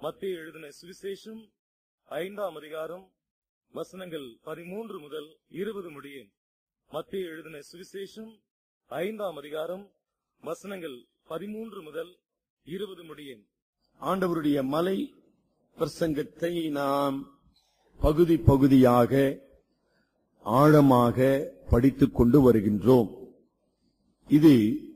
மத்திய எழுதின சுவிசேஷம் ஐந்தாம் அதிகாரம் வசனங்கள் பதிமூன்று முதல் இருபது முடிய மத்திய எழுதின சுவிசேஷம் ஐந்தாம் அதிகாரம் வசனங்கள் பதிமூன்று முதல் இருபது முடிய ஆண்டவருடைய மலை பிரசங்கத்தை நாம் பகுதி பகுதியாக ஆழமாக படித்துக் கொண்டு வருகின்றோம் இது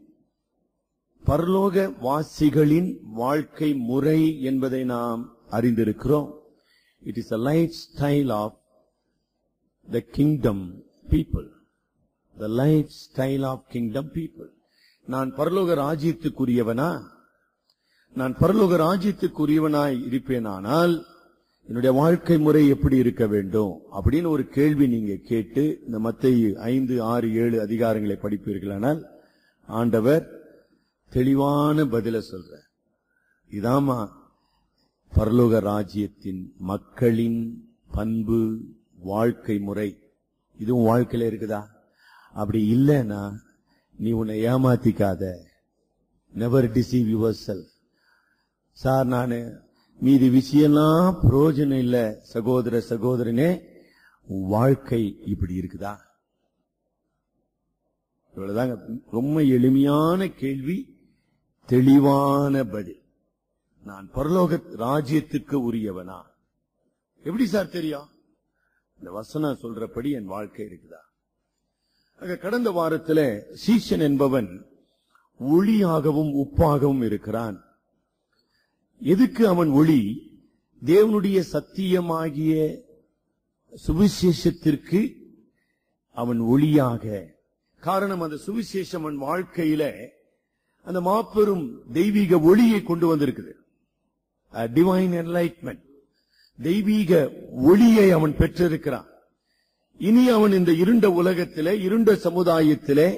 பரலோக வாசிகளின் வாழ்க்கை முறை என்பதை நாம் அறிந்திருக்கிறோம் it is a life style of the kingdom people the life style of kingdom people நான் பரலோக ராஜ்யத்துக்குரியவனா நான் பரலோக ராஜ்யத்துக்குரியவனாய் இருப்பேனானால் என்னுடைய வாழ்க்கை முறை எப்படி இருக்க வேண்டும் அப்படின்னு ஒரு கேள்வி நீங்க கேட்டு இந்த மத்திய ஐந்து ஆறு ஏழு அதிகாரங்களை படிப்பீர்களானால் ஆண்டவர் தெளிவான பதில சொல்ற இதாமா பரலோக ராஜ்யத்தின் மக்களின் பண்பு வாழ்க்கை முறை இதுவும் வாழ்க்கையில இருக்குதா அப்படி இல்லைன்னா நீ உன்னை ஏமாத்திக்காத never deceive yourself sir நானு மீதி விஷயம்லாம் பிரயோஜனம் இல்ல சகோதர சகோதரனே உன் வாழ்க்கை இப்படி இருக்குதா இவ்வளவுதாங்க ரொம்ப எளிமையான கேள்வி தெளிவான பதில் நான் பரலோக ராஜ்யத்துக்கு உரியவனா எப்படி சார் தெரியும் இந்த வசனம் சொல்றபடி என் வாழ்க்கை இருக்குதா ஆக கடந்த வாரத்துல சீஷன் என்பவன் ஒளியாகவும் உப்பாகவும் இருக்கிறான் எதுக்கு அவன் ஒளி தேவனுடைய சத்தியமாகிய சுவிசேஷத்திற்கு அவன் ஒளியாக காரணம் அந்த சுவிசேஷம் அவன் வாழ்க்கையில அந்த மாபெரும் தெய்வீக ஒளியை கொண்டு வந்திருக்குது டிவைன் என்லைட்மெண்ட் தெய்வீக ஒளியை அவன் பெற்றிருக்கிறான் இனி அவன் இந்த இருண்ட உலகத்திலே இருண்ட சமுதாயத்திலே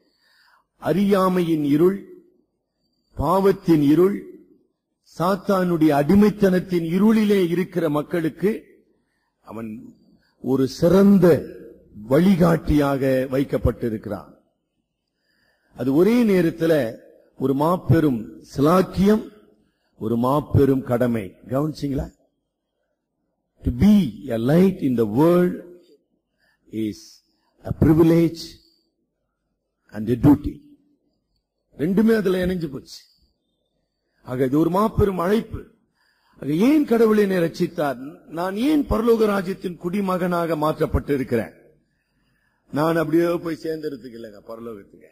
அறியாமையின் இருள் பாவத்தின் இருள் சாத்தானுடைய அடிமைத்தனத்தின் இருளிலே இருக்கிற மக்களுக்கு அவன் ஒரு சிறந்த வழிகாட்டியாக வைக்கப்பட்டிருக்கிறான் அது ஒரே நேரத்தில் ஒரு மாபெரும் சிலாக்கியம் ஒரு மாபெரும் கடமை கவனிச்சிங்களா to be a light in the world is a privilege and duty ரெண்டுமே அதுல இணைஞ்சு போச்சு ஆக இது ஒரு மாபெரும் அழைப்பு ஆக ஏன் கடவுள் என்னை ரட்சித்தார் நான் ஏன் பரலோக ராஜ்யத்தின் குடிமகனாக மாற்றப்பட்டு இருக்கிறேன் நான் அப்படியே போய் சேர்ந்ததுக்கு இல்லைங்க பரலோகத்துக்கு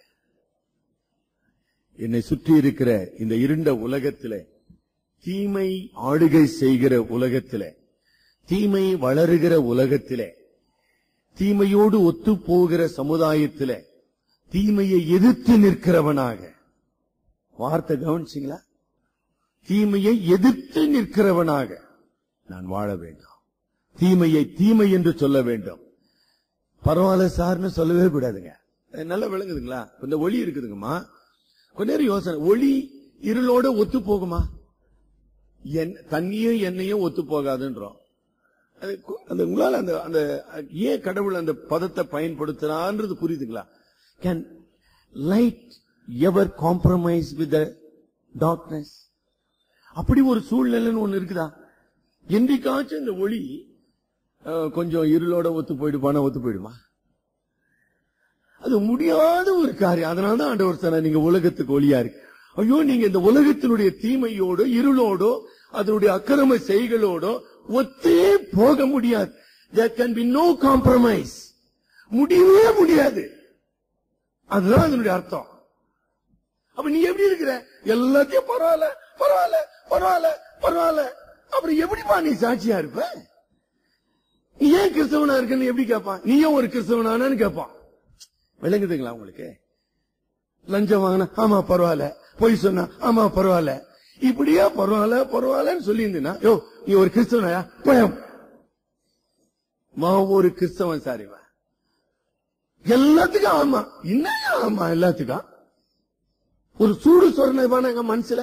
என்னை சுற்றி இருக்கிற இந்த இருண்ட உலகத்திலே தீமை ஆளுகை செய்கிற உலகத்திலே தீமை வளருகிற உலகத்திலே தீமையோடு ஒத்து போகிற சமுதாயத்திலே தீமையை எதிர்த்து நிற்கிறவனாக வார்த்தை கவனிச்சிங்களா தீமையை எதிர்த்து நிற்கிறவனாக நான் வாழ வேண்டும் தீமையை தீமை என்று சொல்ல வேண்டும் பரவாயில்ல சார்னு சொல்லவே கூடாதுங்க அது நல்லா விளங்குதுங்களா இந்த ஒளி இருக்குதுங்கம்மா கொஞ்ச நேரம் யோசனை ஒளி இருளோட ஒத்து போகுமா என் தண்ணியும் எண்ணெயும் ஒத்து போகாதுன்றோம் அது கு- அந்த உங்களால அந்த அந்த ஏன் கடவுள் அந்த பதத்தை பயன்படுத்துறான்றது புரியுதுங்களா can light ever compromise with darkness அப்படி ஒரு சூழ்நிலைன்னு ஒண்ணு இருக்குதா என்றைக்காச்சும் இந்த ஒளி அஹ், கொஞ்சம் இருளோட ஒத்து போயிடுப்பானா ஒத்து போயிடுமா அது முடியாத ஒரு காரியம் அதனால தான் ஆண்டவர் சொன்னார் நீங்க உலகத்துக்கு ஒளியா இருக்கு ஐயோ நீங்க இந்த உலகத்தினுடைய தீமையோடோ இருளோடோ அதனுடைய அக்கிரம செய்களோடோ ஒத்தே போக முடியாது there can be no compromise முடியவே முடியாது அதுதான் அதனுடைய அர்த்தம் அப்ப நீ எப்படி இருக்கிற எல்லாத்தையும் பரவாயில்ல பரவாயில்ல பரவாயில்ல பரவாயில்ல அப்புறம் எப்படிப்பா நீ சாட்சியா இருப்ப நீ ஏன் கிறிஸ்தவனா இருக்கன்னு எப்படி கேட்பான் நீயும் ஒரு கிறிஸ்தவனானு கேட்பான் விளங்குதுங்களா உங்களுக்கு லஞ்சம் வாங்கினா ஆமா பரவாயில்ல பொய் சொன்னா ஆமா பரவாயில்ல இப்படியா பரவாயில்ல பரவாயில்லன்னு சொல்லி இருந்தீங்கன்னா யோ நீ ஒரு கிறிஸ்தவனாயா பயம் மா ஒரு கிறிஸ்தவன் சார் இவன் எல்லாத்துக்கும் ஆமா என்னையா ஆமா எல்லாத்துக்கும் ஒரு சூடு சொரணை எங்க மனசுல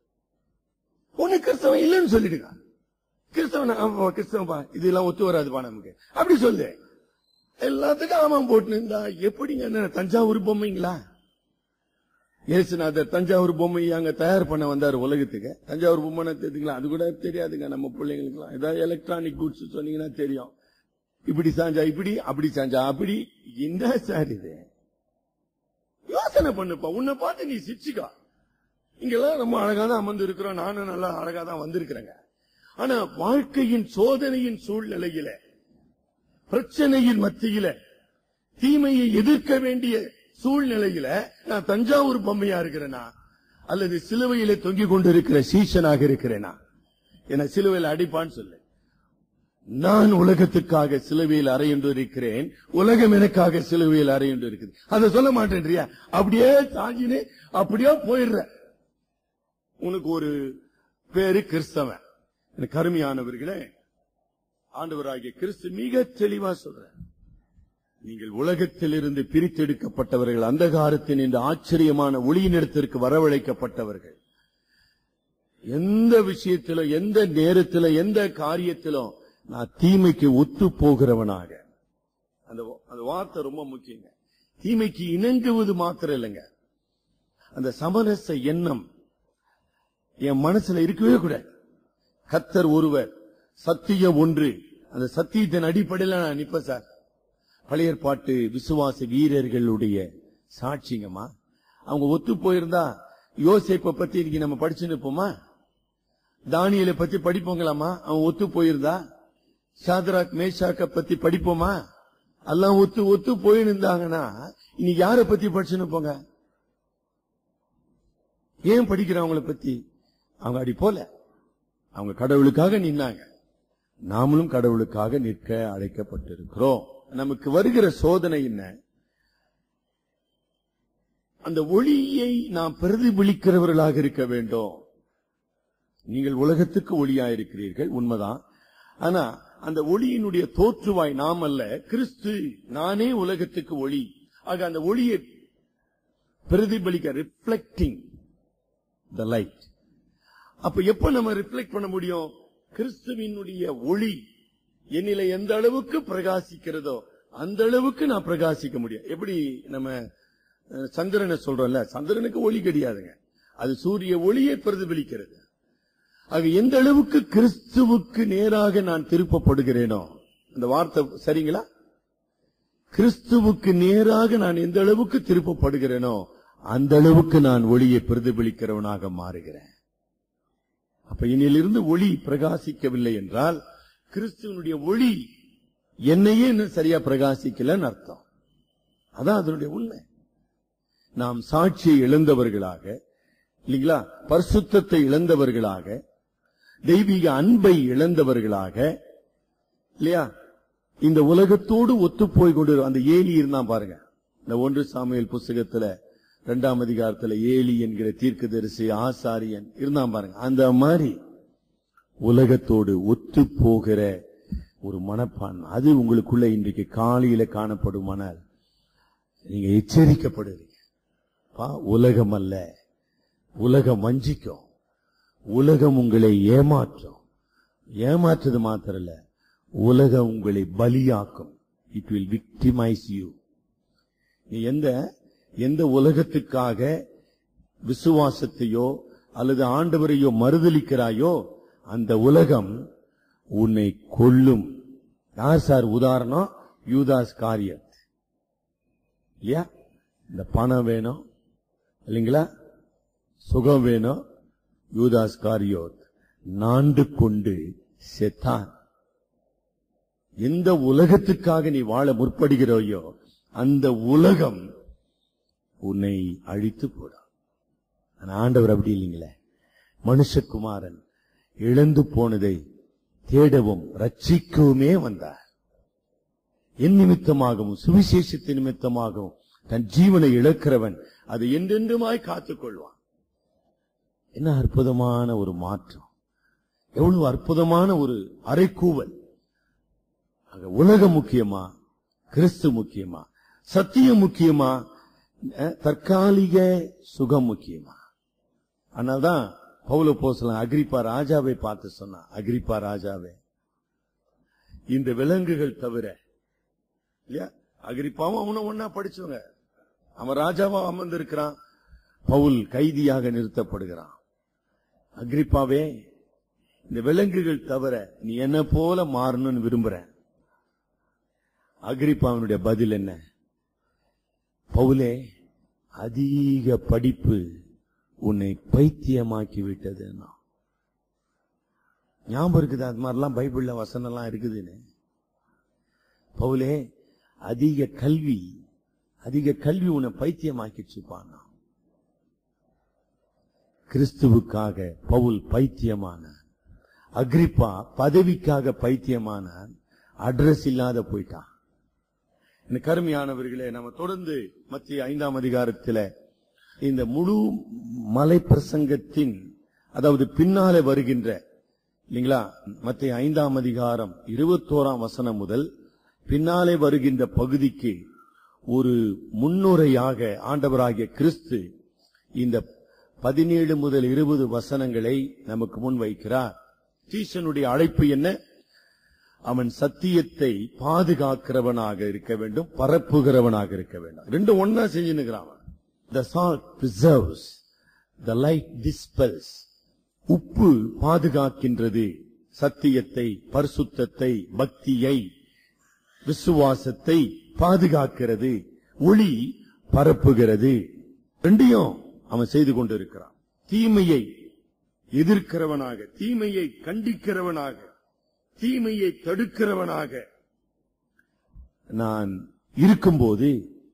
ஒண்ணு கிறிஸ்தவன் இல்லைன்னு சொல்லிடுங்க கிறிஸ்தவன் ஆமா கிறிஸ்தவன்பா இதெல்லாம் ஒத்து வராதுப்பா நமக்கு அப்படி சொல்லு எல்லாத்துக்கும் ஆமாம் போட்டு இருந்தா எப்படிங்க என்ன தஞ்சாவூர் பொம்மைங்களா இயேசுநாதர் தஞ்சாவூர் பொம்மையை அங்க தயார் பண்ண வந்தாரு உலகத்துக்கு தஞ்சாவூர் பொம்மை தெரிஞ்சுக்கலாம் அது கூட தெரியாதுங்க நம்ம பிள்ளைங்களுக்குலாம் ஏதாவது எலக்ட்ரானிக் குட்ஸ் சொன்னீங்கன்னா தெரியும் இப்படி சாஞ்சா இப்படி அப்படி சாஞ்சா அப்படி என்ன சார் இது யோசனை பண்ணுப்பா உன்னை பார்த்து நீ சிரிச்சுக்கா இங்கெல்லாம் ரொம்ப அழகா தான் அமர்ந்து இருக்கிறோம் நானும் நல்லா அழகா தான் வந்திருக்கிறேங்க ஆனா வாழ்க்கையின் சோதனையின் சூழ்நிலையில பிரச்சனையின் மத்தியில தீமையை எதிர்க்க வேண்டிய சூழ்நிலையில நான் தஞ்சாவூர் பொம்மையா இருக்கிறேனா அல்லது சிலுவையில தொங்கிக் கொண்டிருக்கிற சீசனாக இருக்கிறேனா என சிலுவையில் அடிப்பான்னு சொல்லு நான் உலகத்துக்காக சிலுவையில் அறையுண்டு இருக்கிறேன் உலகம் எனக்காக சிலுவையில் அறையுண்டு இருக்குது அதை சொல்ல மாட்டேன்றியா அப்படியே சாஞ்சினு அப்படியே போயிடுற உனக்கு ஒரு பேரு கிறிஸ்தவன் எனக்கு அருமையானவர்களே ஆண்டவராகிய கிறிஸ்து மிக தெளிவா சொல்ற நீங்கள் உலகத்திலிருந்து பிரித்தெடுக்கப்பட்டவர்கள் அந்தகாரத்தின் இந்த ஆச்சரியமான ஒளியினிடத்திற்கு வரவழைக்கப்பட்டவர்கள் எந்த விஷயத்திலும் எந்த நேரத்திலும் எந்த காரியத்திலும் நான் தீமைக்கு ஒத்து போகிறவனாக அந்த அந்த வார்த்தை ரொம்ப முக்கியங்க தீமைக்கு இணங்குவது மாத்திரம் இல்லைங்க அந்த சமரச எண்ணம் என் மனசுல இருக்கவே கூடாது கத்தர் ஒருவர் சத்தியம் ஒன்று அந்த சத்தியத்தின் அடிப்படையில் நான் நிப்பேன் சார் பழைய ஏற்பாட்டு விசுவாச வீரர்களுடைய சாட்சிங்கம்மா அவங்க ஒத்து போயிருந்தா யோசேப்பை பத்தி இன்னைக்கு நம்ம படிச்சு நிப்போமா தானியலை பத்தி படிப்போங்களாமா அவன் ஒத்து போயிருந்தா சாதராக் மேஷாக்க பத்தி படிப்போமா எல்லாம் ஒத்து ஒத்து போயிருந்தாங்கன்னா இன்னைக்கு யார பத்தி படிச்சு நிப்போங்க ஏன் படிக்கிறவங்கள பத்தி அவங்க அடி போல அவங்க கடவுளுக்காக நின்னாங்க நாமளும் கடவுளுக்காக நிற்க அழைக்கப்பட்டிருக்கிறோம் நமக்கு வருகிற சோதனை என்ன அந்த ஒளியை நாம் பிரதிபலிக்கிறவர்களாக இருக்க வேண்டும் நீங்கள் உலகத்துக்கு ஒளியாயிருக்கிறீர்கள் உண்மைதான் ஆனா அந்த ஒளியினுடைய தோற்றுவாய் நாம் அல்ல கிறிஸ்து நானே உலகத்துக்கு ஒளி ஆக அந்த ஒளியை பிரதிபலிக்க ரிஃப்ளெக்டிங் த லைட் அப்ப எப்ப நம்ம ரிஃப்ளெக்ட் பண்ண முடியும் கிறிஸ்துவினுடைய ஒளி என்னில எந்த அளவுக்கு பிரகாசிக்கிறதோ அந்த அளவுக்கு நான் பிரகாசிக்க முடியும் எப்படி நம்ம அஹ், சந்திரனை சொல்றோம்ல சந்திரனுக்கு ஒளி கிடையாதுங்க அது சூரிய ஒளியை பிரதிபலிக்கிறது ஆக எந்த அளவுக்கு கிறிஸ்துவுக்கு நேராக நான் திருப்பப்படுகிறேனோ அந்த வார்த்தை சரிங்களா கிறிஸ்துவுக்கு நேராக நான் எந்த அளவுக்கு திருப்பப்படுகிறேனோ அந்த அளவுக்கு நான் ஒளியை பிரதிபலிக்கிறவனாக மாறுகிறேன் அப்ப இன்னிலிருந்து ஒளி பிரகாசிக்கவில்லை என்றால் கிறிஸ்துவனுடைய ஒளி என்னையே இன்னும் சரியா பிரகாசிக்கலன்னு அர்த்தம் அதான் அதனுடைய உண்மை நாம் சாட்சியை இழந்தவர்களாக இல்லைங்களா பரிசுத்தத்தை இழந்தவர்களாக தெய்வீக அன்பை இழந்தவர்களாக இல்லையா இந்த உலகத்தோடு ஒத்து போய் கொண்டு அந்த ஏலி இருந்தான் பாருங்க இந்த ஒன்று சாமுவேல் புஸ்தகத்துல இரண்டாம் அதிகாரத்துல ஏலி என்கிற தீர்க்கதரிசி ஆசாரியன் இருந்தான் பாருங்க அந்த மாதிரி உலகத்தோடு ஒத்து போகிற ஒரு மனப்பான்மை அது உங்களுக்குள்ள இன்றைக்கு காலையில காணப்படுமானால் நீங்க எச்சரிக்கப்படுறீங்க பா, உலகம் அல்ல உலகம் வஞ்சிக்கும் உலகம் உங்களை ஏமாற்றும் ஏமாற்றுறது மாத்திரம் இல்ல உலகம் உங்களை பலியாக்கும் இட் வில் விக்டிமைஸ் யூ நீ எந்த எந்த உலகத்துக்காக விசுவாசத்தையோ அல்லது ஆண்டவரையோ மறுதலிக்கிறாயோ அந்த உலகம் உன்னை கொல்லும் யார் சார் உதாரணம் யூதாஸ் காரியத் இல்லையா இந்த பணம் வேணும் இல்லைங்களா சுகம் வேணும் யூதாஸ் காரியோத் நாண்டு கொண்டு செத்தான் எந்த உலகத்துக்காக நீ வாழ முற்படுகிறாயோ அந்த உலகம் உன்னை அழித்து போடும் ஆனா ஆண்டவர் அப்படி இல்லைங்களே மனுஷகுமாரன் இழந்து போனதை தேடவும் ரட்சிக்கவுமே வந்தார் என் நிமித்தமாகவும் சுவிசேஷத்தின் நிமித்தமாகவும் தன் ஜீவனை இழக்கிறவன் அதை என்றென்றுமாய் காத்துக் கொள்வான் என்ன அற்புதமான ஒரு மாற்றம் எவ்வளவு அற்புதமான ஒரு அரைக்கூவல் ஆக உலகம் முக்கியமா கிறிஸ்து முக்கியமா சத்தியம் முக்கியமா அஹ், தற்காலிக சுகம் முக்கியமா அதனால்தான் பவுல போசலாம் அக்ரிப்பா ராஜாவை பார்த்து சொன்னான் அக்ரிப்பா ராஜாவே இந்த விலங்குகள் தவிர இல்லையா அக்ரிப்பாவும் அவனும் ஒன்னா படிச்சவங்க அவன் ராஜாவா அமர்ந்திருக்கிறான் பவுல் கைதியாக நிறுத்தப்படுகிறான் அக்ரிப்பாவே இந்த விலங்குகள் தவிர நீ என்ன போல மாறணும்னு விரும்புற அக்ரிப்பாவினுடைய பதில் என்ன பவுலே அதிக படிப்பு உன்னை பைத்தியமாக்கி விட்டதுன்னா ஞாபகம் இருக்குது அது மாதிரிலாம் பைபிள்ல வசனம்லாம் இருக்குதுன்னு பவுலே அதிக கல்வி அதிக கல்வி உன்னை பைத்தியமாக்கிச்சுப்பானா கிறிஸ்துவுக்காக பவுல் பைத்தியமான அக்ரிப்பா பதவிக்காக பைத்தியமான அட்ரஸ் இல்லாத போயிட்டான் எனக்கு கருமையானவர்களே நம்ம தொடர்ந்து மத்திய ஐந்தாம் அதிகாரத்தில் இந்த முழு மலை பிரசங்கத்தின் அதாவது பின்னாலே வருகின்ற இல்லைங்களா மத்திய ஐந்தாம் அதிகாரம் இருபத்தோராம் வசனம் முதல் பின்னாலே வருகின்ற பகுதிக்கு ஒரு முன்னுரையாக ஆண்டவராகிய கிறிஸ்து இந்த பதினேழு முதல் இருபது வசனங்களை நமக்கு முன் வைக்கிறார் சீசனுடைய அழைப்பு என்ன அவன் சத்தியத்தை பாதுகாக்கிறவனாக இருக்க வேண்டும் பரப்புகிறவனாக இருக்க வேண்டும் ரெண்டும் ஒன்னா செஞ்சுனுக்கிறான் the salt preserves the light dispels உப்பு பாதுகாக்கின்றது சத்தியத்தை பரிசுத்தத்தை பக்தியை விசுவாசத்தை பாதுகாக்கிறது ஒளி பரப்புகிறது ரெண்டையும் அவன் செய்து கொண்டிருக்கிறான் தீமையை எதிர்க்கிறவனாக தீமையை கண்டிக்கிறவனாக தீமையை தடுக்கிறவனாக நான் இருக்கும்போது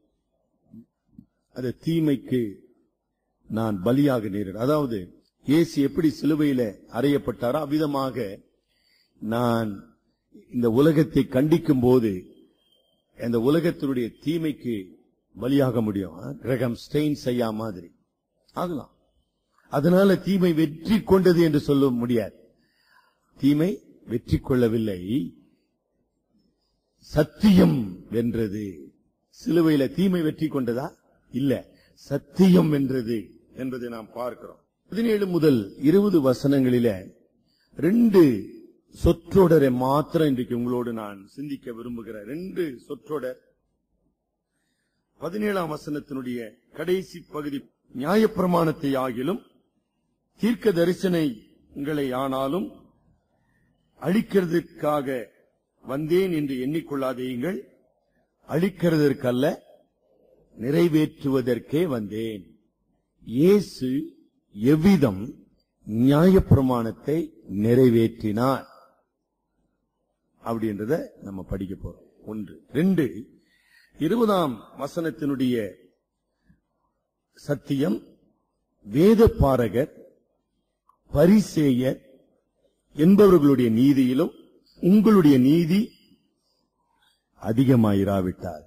அந்த தீமைக்கு நான் பலியாக நேரிட அதாவது இயேசு எப்படி சிலுவையில அறையப்பட்டாரோ அவ்விதமாக நான் இந்த உலகத்தை கண்டிக்கும் போது அந்த உலகத்தினுடைய தீமைக்கு பலியாக முடியும் கிரகம் ஸ்டெயின் செய்யா மாதிரி ஆகலாம் அதனால தீமை வெற்றி கொண்டது என்று சொல்ல முடியாது தீமை வெற்றி கொள்ளவில்லை சத்தியம் வென்றது சிலுவையில தீமை வெற்றி கொண்டதா இல்ல சத்தியம் வென்றது என்பதை நாம் பார்க்கிறோம் பதினேழு முதல் இருபது வசனங்களில ரெண்டு சொற்றொடரை மாத்திரம் இன்றைக்கு உங்களோடு நான் சிந்திக்க விரும்புகிறேன் ரெண்டு சொற்றொடர் பதினேழாம் வசனத்தினுடைய கடைசி பகுதி நியாயப்பிரமாணத்தை ஆகிலும் தீர்க்க தரிசனங்களை ஆனாலும் அழிக்கிறதுக்காக வந்தேன் என்று எண்ணிக்கொள்ளாதீங்கள் அழிக்கிறதற்கல்ல நிறைவேற்றுவதற்கே வந்தேன் இயேசு எவ்விதம் நியாயப்பிரமாணத்தை நிறைவேற்றினார் அப்படின்றத நம்ம படிக்க போறோம் ஒன்று ரெண்டு இருபதாம் வசனத்தினுடைய சத்தியம் வேத பாரகர் பரிசேயர் என்பவர்களுடைய நீதியிலும் உங்களுடைய நீதி அதிகமாயிராவிட்டால்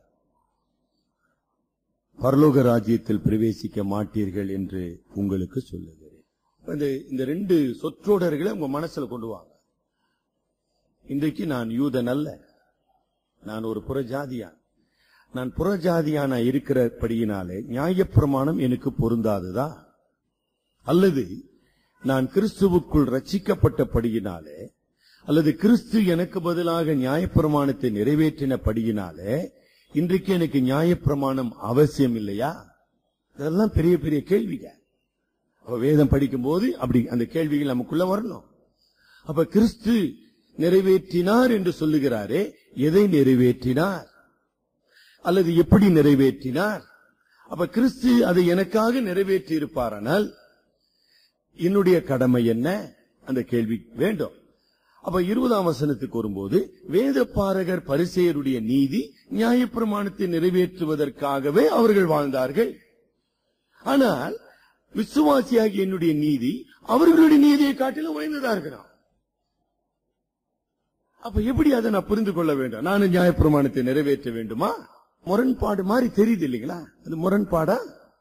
பரலோக ராஜ்யத்தில் பிரவேசிக்க மாட்டீர்கள் என்று உங்களுக்கு சொல்லுகிறேன் இந்த இந்த ரெண்டு சொற்றொடர்களை உங்க மனசுல கொண்டு வாங்க இன்றைக்கு நான் யூதன் அல்ல நான் ஒரு புறஜாதியான் நான் புறஜாதியான இருக்கிறபடியினாலே நியாயப்பிரமாணம் எனக்கு பொருந்தாததா அல்லது நான் கிறிஸ்துவுக்குள் ரட்சிக்கப்பட்டபடியினாலே அல்லது கிறிஸ்து எனக்கு பதிலாக நியாயப்பிரமாணத்தை நிறைவேற்றினபடியினாலே இன்றைக்கு எனக்கு நியாயப்பிரமாணம் அவசியம் இல்லையா இதெல்லாம் பெரிய பெரிய கேள்விங்க அப்ப வேதம் படிக்கும் போது அப்படி அந்த கேள்விகள் நமக்குள்ள வரணும் அப்ப கிறிஸ்து நிறைவேற்றினார் என்று சொல்லுகிறாரே எதை நிறைவேற்றினார் அல்லது எப்படி நிறைவேற்றினார் அப்ப கிறிஸ்து அதை எனக்காக நிறைவேற்றி இருப்பாரானால் என்னுடைய கடமை என்ன அந்த கேள்வி வேண்டும் அப்ப இருபதாம் வசனத்துக்கு வரும்போது வேத பாரகர் பரிசெயருடைய நீதி நியாயப்பிரமாணத்தை நிறைவேற்றுவதற்காகவே அவர்கள் வாழ்ந்தார்கள் ஆனால் விசுவாசியாகி என்னுடைய நீதி அவர்களுடைய நீதியை காட்டிலும் உயர்ந்ததா இருக்கிறான் அப்ப எப்படி அதை நான் புரிந்து கொள்ள வேண்டும் நானும் நியாயப்பிரமாணத்தை நிறைவேற்ற வேண்டுமா முரண்பாடு மாதிரி தெரியுது இல்லைங்களா அது முரண்பாடா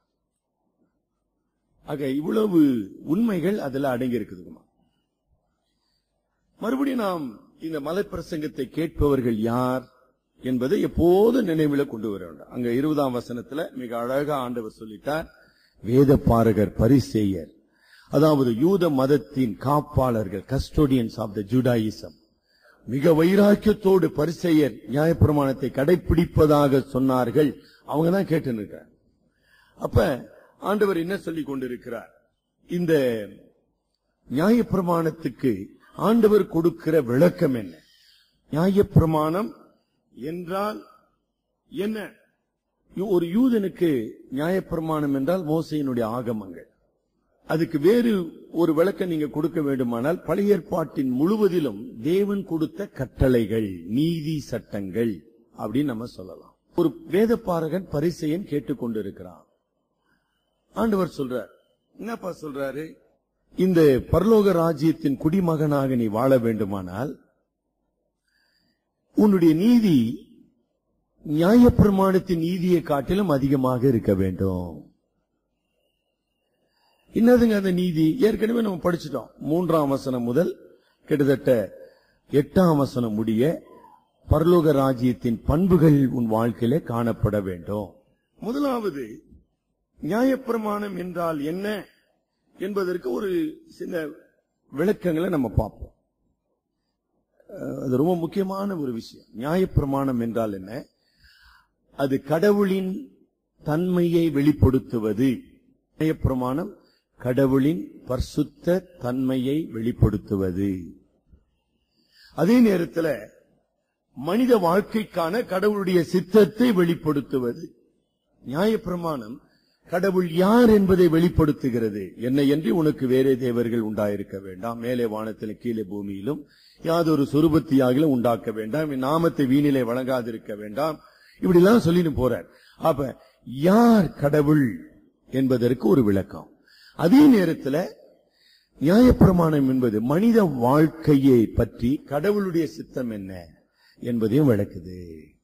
ஆக இவ்வளவு உண்மைகள் அதுல அடங்கி இருக்குதுமா மறுபடியும் நாம் இந்த மலைப்பிரசங்கத்தை கேட்பவர்கள் யார் என்பதை எப்போதும் நினைவில் கொண்டு வர வேண்டும் அங்க இருபதாம் வசனத்துல மிக அழகா ஆண்டவர் சொல்லிட்டார் வேத பாரகர் பரிசேயர் அதாவது யூத மதத்தின் காப்பாளர்கள் கஸ்டோடியன்ஸ் ஆஃப் த ஜுடாயிசம் மிக வைராக்கியத்தோடு பரிசெயர் நியாயப்பிரமாணத்தை கடைபிடிப்பதாக சொன்னார்கள் அவங்க தான் கேட்டு இருக்காங்க அப்ப ஆண்டவர் என்ன சொல்லிக் கொண்டிருக்கிறார் இந்த நியாயப்பிரமாணத்துக்கு ஆண்டவர் கொடுக்கிற விளக்கம் என்ன நியாயப்பிரமாணம் என்றால் என்ன யூ- ஒரு யூதனுக்கு நியாயப்பிரமாணம் என்றால் மோசையினுடைய ஆகமங்கள் அதுக்கு வேறு ஒரு விளக்கம் நீங்க கொடுக்க வேண்டுமானால் பழைய ஏற்பாட்டின் முழுவதிலும் தேவன் கொடுத்த கட்டளைகள் நீதி சட்டங்கள் அப்படின்னு நம்ம சொல்லலாம் ஒரு வேதப்பாரகன் பரிசையன் கேட்டுக்கொண்டிருக்கிறான் ஆண்டவர் சொல்றார் என்னப்பா சொல்றாரு இந்த பரலோக ராஜ்யத்தின் குடிமகனாக நீ வாழ வேண்டுமானால் உன்னுடைய நீதி நியாயப்பிரமாணத்தின் நீதியை காட்டிலும் அதிகமாக இருக்க வேண்டும் என்னதுங்க அந்த நீதி ஏற்கனவே நம்ம படிச்சிட்டோம் மூன்றாம் வசனம் முதல் கிட்டத்தட்ட எட்டாம் வசனம் முடிய பரலோக ராஜ்யத்தின் பண்புகள் உன் வாழ்க்கையில காணப்பட வேண்டும் முதலாவது நியாயப்பிரமாணம் என்றால் என்ன என்பதற்கு ஒரு சில விளக்கங்களை நம்ம பார்ப்போம் அஹ் அது ரொம்ப முக்கியமான ஒரு விஷயம் நியாயப்பிரமாணம் என்றால் என்ன அது கடவுளின் தன்மையை வெளிப்படுத்துவது நியாயப்பிரமாணம் கடவுளின் பரிசுத்த தன்மையை வெளிப்படுத்துவது அதே நேரத்தில் மனித வாழ்க்கைக்கான கடவுளுடைய சித்தத்தை வெளிப்படுத்துவது நியாயப்பிரமாணம் கடவுள் யார் என்பதை வெளிப்படுத்துகிறது என்னை என்று உனக்கு வேறே தேவர்கள் உண்டாயிருக்க வேண்டாம் மேலே வானத்தில் கீழே பூமியிலும் யாதொரு சுரூபத்தியாகிலும் உண்டாக்க வேண்டாம் என் நாமத்தை வீணிலே வழங்காதிருக்க வேண்டாம் இப்படி எல்லாம் சொல்லிட்டு போறார் அப்ப யார் கடவுள் என்பதற்கு ஒரு விளக்கம் அதே நேரத்தில் நியாயப்பிரமாணம் என்பது மனித வாழ்க்கையை பற்றி கடவுளுடைய சித்தம் என்ன என்பதையும் விளக்குது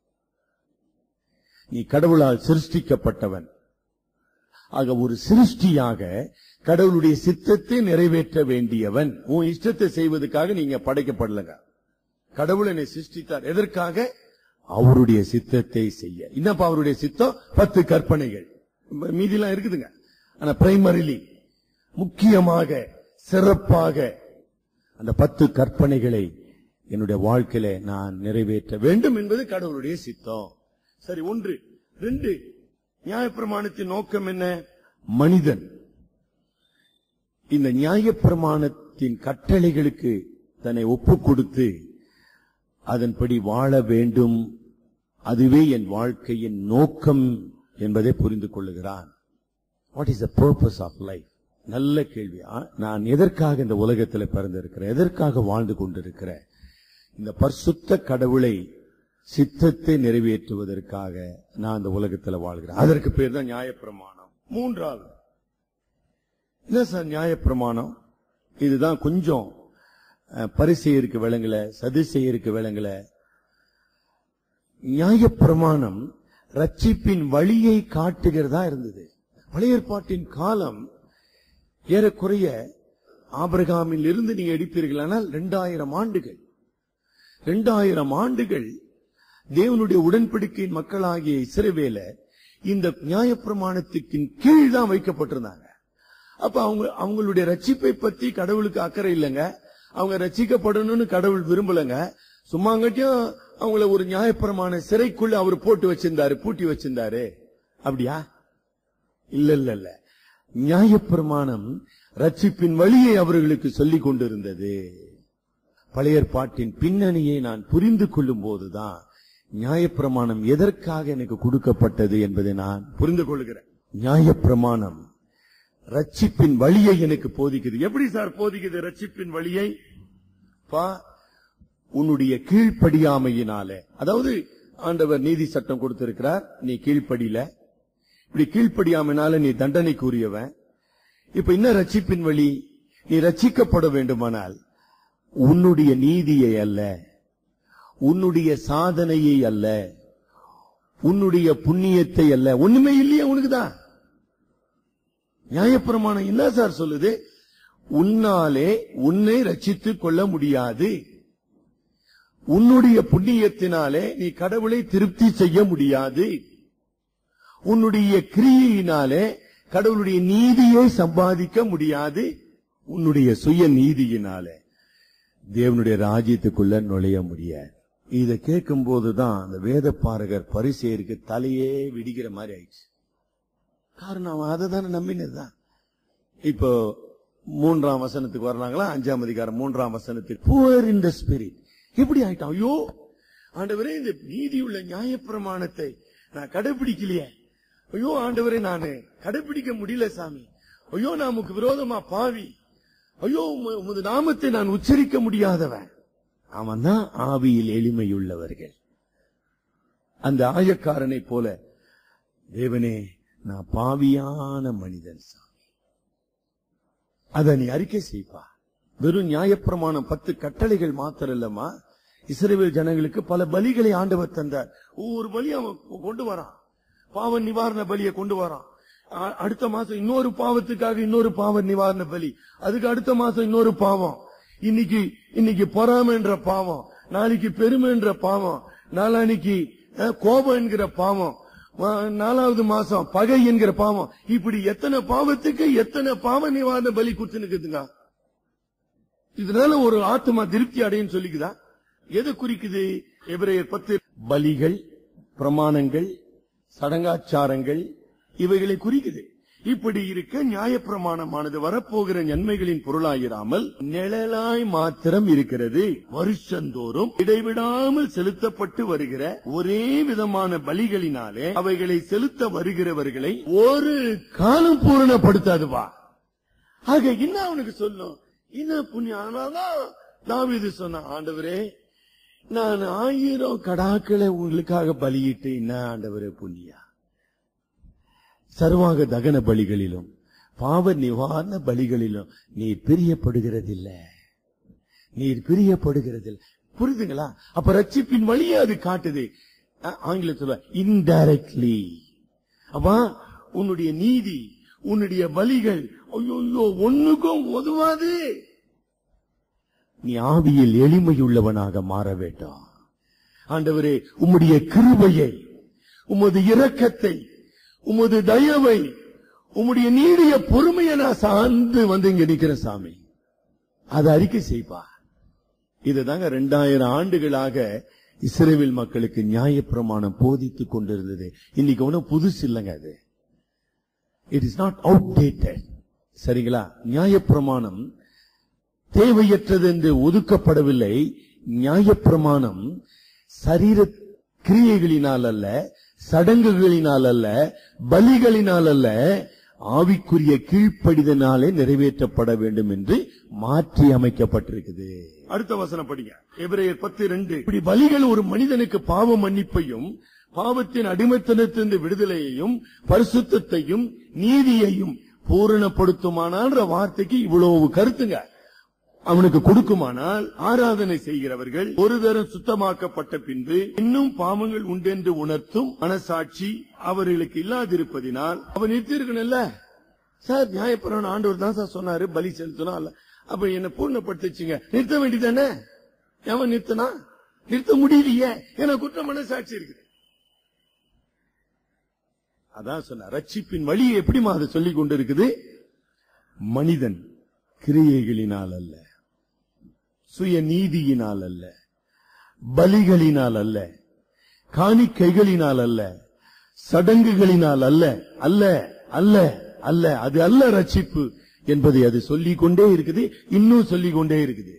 நீ கடவுளால் சிருஷ்டிக்கப்பட்டவன் ஆக ஒரு சிருஷ்டியாக கடவுளுடைய சித்தத்தை நிறைவேற்ற வேண்டியவன் உன் இஷ்டத்தை செய்வதற்காக நீங்க படைக்கப்படலங்க கடவுள் என்னை சிருஷ்டித்தார் எதற்காக அவருடைய சித்தத்தை செய்ய என்னப்பா அவருடைய சித்தம் பத்து கற்பனைகள் மீதிலாம் இருக்குதுங்க ஆனா பிரைமரிலி முக்கியமாக சிறப்பாக அந்த பத்து கற்பனைகளை என்னுடைய வாழ்க்கையில நான் நிறைவேற்ற வேண்டும் என்பது கடவுளுடைய சித்தம் சரி ஒன்று ரெண்டு நியாயப்பிரமாணத்தின் நோக்கம் என்ன மனிதன் இந்த நியாயப்பிரமாணத்தின் கட்டளைகளுக்கு தன்னை ஒப்பு கொடுத்து அதன்படி வாழ வேண்டும் அதுவே என் வாழ்க்கையின் நோக்கம் என்பதை புரிந்து கொள்ளுகிறான் what is the purpose of life நல்ல கேள்வி ஆ, நான் எதற்காக இந்த உலகத்தில் பிறந்திருக்கிறேன் எதற்காக வாழ்ந்து கொண்டிருக்கிறேன் இந்த பரிசுத்த கடவுளை சித்தத்தை நிறைவேற்றுவதற்காக நான் இந்த உலகத்தில் வாழ்கிறேன் அதற்கு பேர் தான் நியாயப்பிரமாணம் மூன்றாவது என்ன சார் நியாயப்பிரமாணம் இதுதான் கொஞ்சம் அஹ், பரிசெயருக்கு விளங்கல சதிசெயருக்கு விளங்கல நியாயப்பிரமாணம் ரட்சிப்பின் வழியை காட்டுகிறதா இருந்தது பழைய ஏற்பாட்டின் காலம் ஏறக்குறைய ஆபிரகாமில் இருந்து நீங்க எடுப்பீர்களானால் இரண்டாயிரம் ஆண்டுகள் இரண்டாயிரம் ஆண்டுகள் தேவனுடைய உடன்படிக்கையின் மக்களாகிய இஸ்ரவேல இந்த நியாயப்பிரமாணத்துக்கின் கீழ் தான் வைக்கப்பட்டிருந்தாங்க அப்ப அவங்க அவங்களுடைய ரட்சிப்பை பத்தி கடவுளுக்கு அக்கறை இல்லைங்க அவங்க ரட்சிக்கப்படணும்னு கடவுள் விரும்பலங்க சும்மாங்கட்டியும் அவங்கள ஒரு நியாயப்பிரமாண சிறைக்குள்ள அவர் போட்டு வச்சிருந்தாரு பூட்டி வச்சிருந்தாரு அப்படியா இல்ல இல்ல இல்ல நியாயப்பிரமாணம் ரட்சிப்பின் வழியை அவர்களுக்கு சொல்லிக் கொண்டிருந்தது பழைய ஏற்பாட்டின் பின்னணியை நான் புரிந்து கொள்ளும் போதுதான் நியாயப்பிரமாணம் எதற்காக எனக்கு கொடுக்கப்பட்டது என்பதை நான் புரிந்து கொள்கிறேன் நியாயப்பிரமாணம் ரட்சிப்பின் வழியை எனக்கு போதிக்குது எப்படி சார் போதிக்குது ரட்சிப்பின் வழியை பா உன்னுடைய கீழ்ப்படியாமையினாலே அதாவது ஆண்டவர் நீதி சட்டம் கொடுத்திருக்கிறார் நீ கீழ்ப்படியில இப்படி கீழ்ப்படியாமைனால நீ தண்டனைக்குரியவன் இப்ப என்ன ரட்சிப்பின் வழி நீ ரட்சிக்கப்பட வேண்டுமானால் உன்னுடைய நீதியை அல்ல உன்னுடைய சாதனையை அல்ல உன்னுடைய புண்ணியத்தை அல்ல ஒண்ணுமே இல்லையே உனக்குதான் நியாயப்பிரமாணம் என்ன சார் சொல்லுது உன்னாலே உன்னை ரட்சித்துக் கொள்ள முடியாது உன்னுடைய புண்ணியத்தினாலே நீ கடவுளை திருப்தி செய்ய முடியாது உன்னுடைய கிரியையினாலே கடவுளுடைய நீதியை சம்பாதிக்க முடியாது உன்னுடைய சுய நீதியினாலே தேவனுடைய ராஜ்யத்துக்குள்ள நுழைய முடியாது இதை கேட்கும் போதுதான் அந்த வேத பாரகர் பரிசேருக்கு தலையே விடிக்கிற மாதிரி ஆயிடுச்சு காரணம் அவன் அதை தானே நம்பினதுதான் இப்போ மூன்றாம் வசனத்துக்கு வர்றாங்களா அஞ்சாம் அதிகாரம் மூன்றாம் வசனத்துக்கு புவர் இன் த ஸ்பிரிட் எப்படி ஆயிட்டான் ஐயோ ஆண்டவரே இந்த நீதியுள்ள நியாயப்பிரமாணத்தை நான் கடைபிடிக்கலையே ஐயோ ஆண்டவரே நானு கடைபிடிக்க முடியல சாமி ஐயோ நான் உமக்கு விரோதமா பாவி ஐயோ உம- உமது நாமத்தை நான் உச்சரிக்க முடியாதவன் அவன் தான் ஆவியில் எளிமையுள்ளவர்கள் அந்த ஆயக்காரனை போல தேவனே நான் பாவியான மனிதன் சாமி அத நீ அறிக்கை செய்ப்பா வெறும் நியாயப்பிரமாணம் பத்து கட்டளைகள் மாத்திரம் இல்லம்மா இஸ்ரேல் ஜனங்களுக்கு பல பலிகளை ஆண்டவர் தந்தார் ஒவ்வொரு பலி அவன் கொண்டு வரான் பாவ நிவாரண பலியை கொண்டு வரான் அ- அடுத்த மாசம் இன்னொரு பாவத்துக்காக இன்னொரு பாவ நிவாரண பலி அதுக்கு அடுத்த மாசம் இன்னொரு பாவம் இன்னைக்கு இன்னைக்கு பொறாமைன்ற பாவம் நாளைக்கு பெருமைன்ற பாவம் நாளானிக்கு அஹ், கோபம் என்கிற பாவம் வா- நாலாவது மாசம் பகை என்கிற பாவம் இப்படி எத்தனை பாவத்துக்கு எத்தனை பாவ நிவாரண பலி குத்துனுக்குதுங்க இதனால ஒரு ஆத்மா திருப்தி அடையும் சொல்லிக்குதா எதை குறிக்குது எபிரேயர் பத்து பலிகள் பிரமாணங்கள் சடங்காச்சாரங்கள் இவைகளை குறிக்குது இப்படி இருக்க நியாயப்பிரமாணமானது வரப்போகிற நன்மைகளின் பொருளாயிராமல் நிழலாய் மாத்திரம் இருக்கிறது வருஷந்தோறும் இடைவிடாமல் செலுத்தப்பட்டு வருகிற ஒரே விதமான பலிகளினாலே அவைகளை செலுத்த வருகிறவர்களை ஒரு காலம் பூரணப்படுத்தாதுவா ஆக என்ன அவனுக்கு சொல்லும் என்ன புண்ணியம் ஆனாதான் தாவீது சொன்ன ஆண்டவரே நான் ஆயிரம் கடாக்களை உங்களுக்காக பலியிட்டு என்ன ஆண்டவரே புண்ணியா சர்வாக தகன பலிகளிலும் பாவ நிவாரண பலிகளிலும் நீர் பிரியப்படுகிறதில்ல நீர் பிரியப்படுகிறதில்ல புரியுதுங்களா அப்ப ரட்சிப்பின் வழியே அது காட்டுது அஹ், ஆங்கிலத்துல இன்டைரக்ட்லி அப்பா உன்னுடைய நீதி உன்னுடைய பலிகள் ஐயோ ஒண்ணுக்கும் உதவாது நீ ஆவியில் எளிமையுள்ளவனாக மாற வேண்டும் ஆண்டவரே உம்முடைய கிருபையை உமது இரக்கத்தை உமது தயவை உம்முடைய நீடிய பொறுமையை நான் சார்ந்து வந்து இங்க நிக்கிறேன் சாமி அதை அறிக்கை செய்ப்பா இதுதாங்க ரெண்டாயிரம் ஆண்டுகளாக இஸ்ரேல் மக்களுக்கு நியாயப்பிரமாணம் போதித்துக் கொண்டிருந்தது இன்னைக்கு ஒன்றும் புதுசு இல்லைங்க அது இட் இஸ் நாட் அவுடேட்டட் சரிங்களா நியாயப்பிரமாணம் தேவையற்றது என்று ஒதுக்கப்படவில்லை நியாயப்பிரமாணம் சரீர கிரியைகளினால் அல்ல சடங்குகளினால் அல்ல பலிகளினால் அல்ல ஆவிக்குரிய கீழ்ப்படிதனாலே நிறைவேற்றப்பட வேண்டும் என்று மாற்றி அமைக்கப்பட்டிருக்குது அடுத்த வசனம் படிங்க எபிரேயர் பத்து ரெண்டு இப்படி பலிகள் ஒரு மனிதனுக்கு பாவ மன்னிப்பையும் பாவத்தின் அடிமைத்தனத்திலிருந்து விடுதலையையும் பரிசுத்தத்தையும் நீதியையும் பூரணப்படுத்துமானான்ற வார்த்தைக்கு இவ்வளவு கருத்துங்க அவனுக்கு கொடுக்குமானால் ஆராதனை செய்கிறவர்கள் ஒரு தரம் சுத்தமாக்கப்பட்ட பின்பு இன்னும் பாவங்கள் உண்டென்று உணர்த்தும் மனசாட்சி அவர்களுக்கு இல்லாதிருப்பதினால் அவன் நிறுத்திருக்கணும்ல சார் நியாயப்பிரவன் ஆண்டவர் தான் சார் சொன்னாரு பலி செலுத்தணும் அல்ல அப்ப என்ன பூர்ணப்படுத்துச்சுங்க நிறுத்த வேண்டியதானே எவன் நிறுத்தனா நிறுத்த முடியலையே ஏன்னா குற்ற மனசாட்சி இருக்குது அதான் சொன்ன ரட்சிப்பின் வழி எப்படிமா அதை சொல்லிக் கொண்டிருக்குது மனிதன் கிரியைகளினால் அல்ல சுய நீதியினால் அல்ல பலிகளினால் அல்ல காணிக்கைகளினால் அல்ல சடங்குகளினால் அல்ல அல்ல அல்ல அல்ல அது அல்ல ரட்சிப்பு என்பதை அது சொல்லிக் கொண்டே இருக்குது இன்னும் சொல்லிக் கொண்டே இருக்குது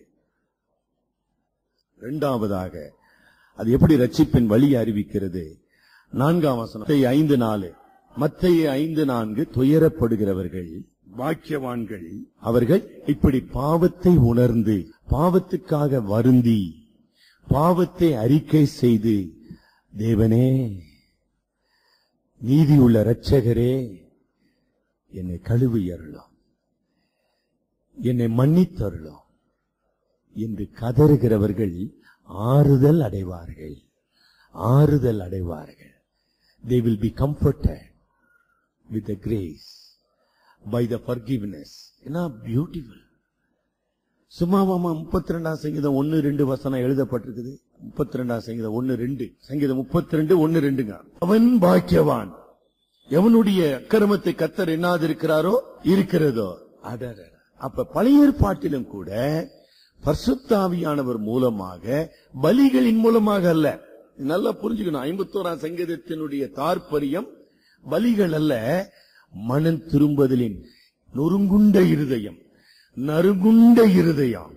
இரண்டாவதாக அது எப்படி ரட்சிப்பின் வழி அறிவிக்கிறது நான்காம் வசனம் மத்தேயு ஐந்து நாலு மத்திய ஐந்து நான்கு துயரப்படுகிறவர்கள் பாக்கியவான்கள் அவர்கள் இப்படி பாவத்தை உணர்ந்து பாவத்துக்காக வருந்தி பாவத்தை அறிக்கை செய்து தேவனே நீதியுள்ள இரட்சகரே என்னை கழுவி அருளும் என்னை மன்னித்தருளும் என்று கதறுகிறவர்கள் ஆறுதல் அடைவார்கள் ஆறுதல் அடைவார்கள் they will be comforted with the grace by the forgiveness என்ன பியூட்டிஃபுல் சும்மாவாமா முப்பத்தி ரெண்டாம் சங்கீதம் ஒன்னு ரெண்டு வசனம் எழுதப்பட்டிருக்குது முப்பத்தி ரெண்டாம் சங்கீதம் ஒன்னு ரெண்டு சங்கீதம் முப்பத்தி ரெண்டு ஒன்னு ரெண்டுங்க அவன் பாக்கியவான் எவனுடைய அக்கிரமத்தை கத்தர் எண்ணாதிருக்கிறாரோ இருக்கிறதோ அடர அப்ப பழைய ஏற்பாட்டிலும் கூட பரிசுத்தாவியானவர் மூலமாக பலிகளின் மூலமாக அல்ல நல்லா புரிஞ்சுக்கணும் ஐம்பத்தோராம் சங்கீதத்தினுடைய தாற்பரியம் பலிகள் அல்ல மனம் திரும்புதலின் நொறுங்குண்ட இருதயம் நறுகுண்ட இருதயம்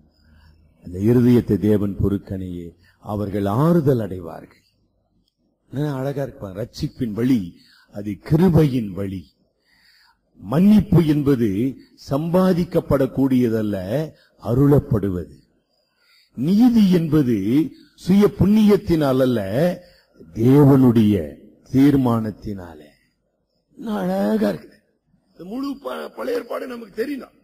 அந்த இருதயத்தை தேவன் பொறுக்கனையே அவர்கள் ஆறுதல் அடைவார்கள் என்ன அழகா இருப்பாங்க ரட்சிப்பின் வழி அது கிருபையின் வழி மன்னிப்பு என்பது சம்பாதிக்கப்படக்கூடியதல்ல அருளப்படுவது நீதி என்பது சுய புண்ணியத்தினால் அல்ல தேவனுடைய தீர்மானத்தினாலே என்ன அழகா இருக்கு இந்த முழு ப- பழைய ஏற்பாடு நமக்கு தெரியலாம்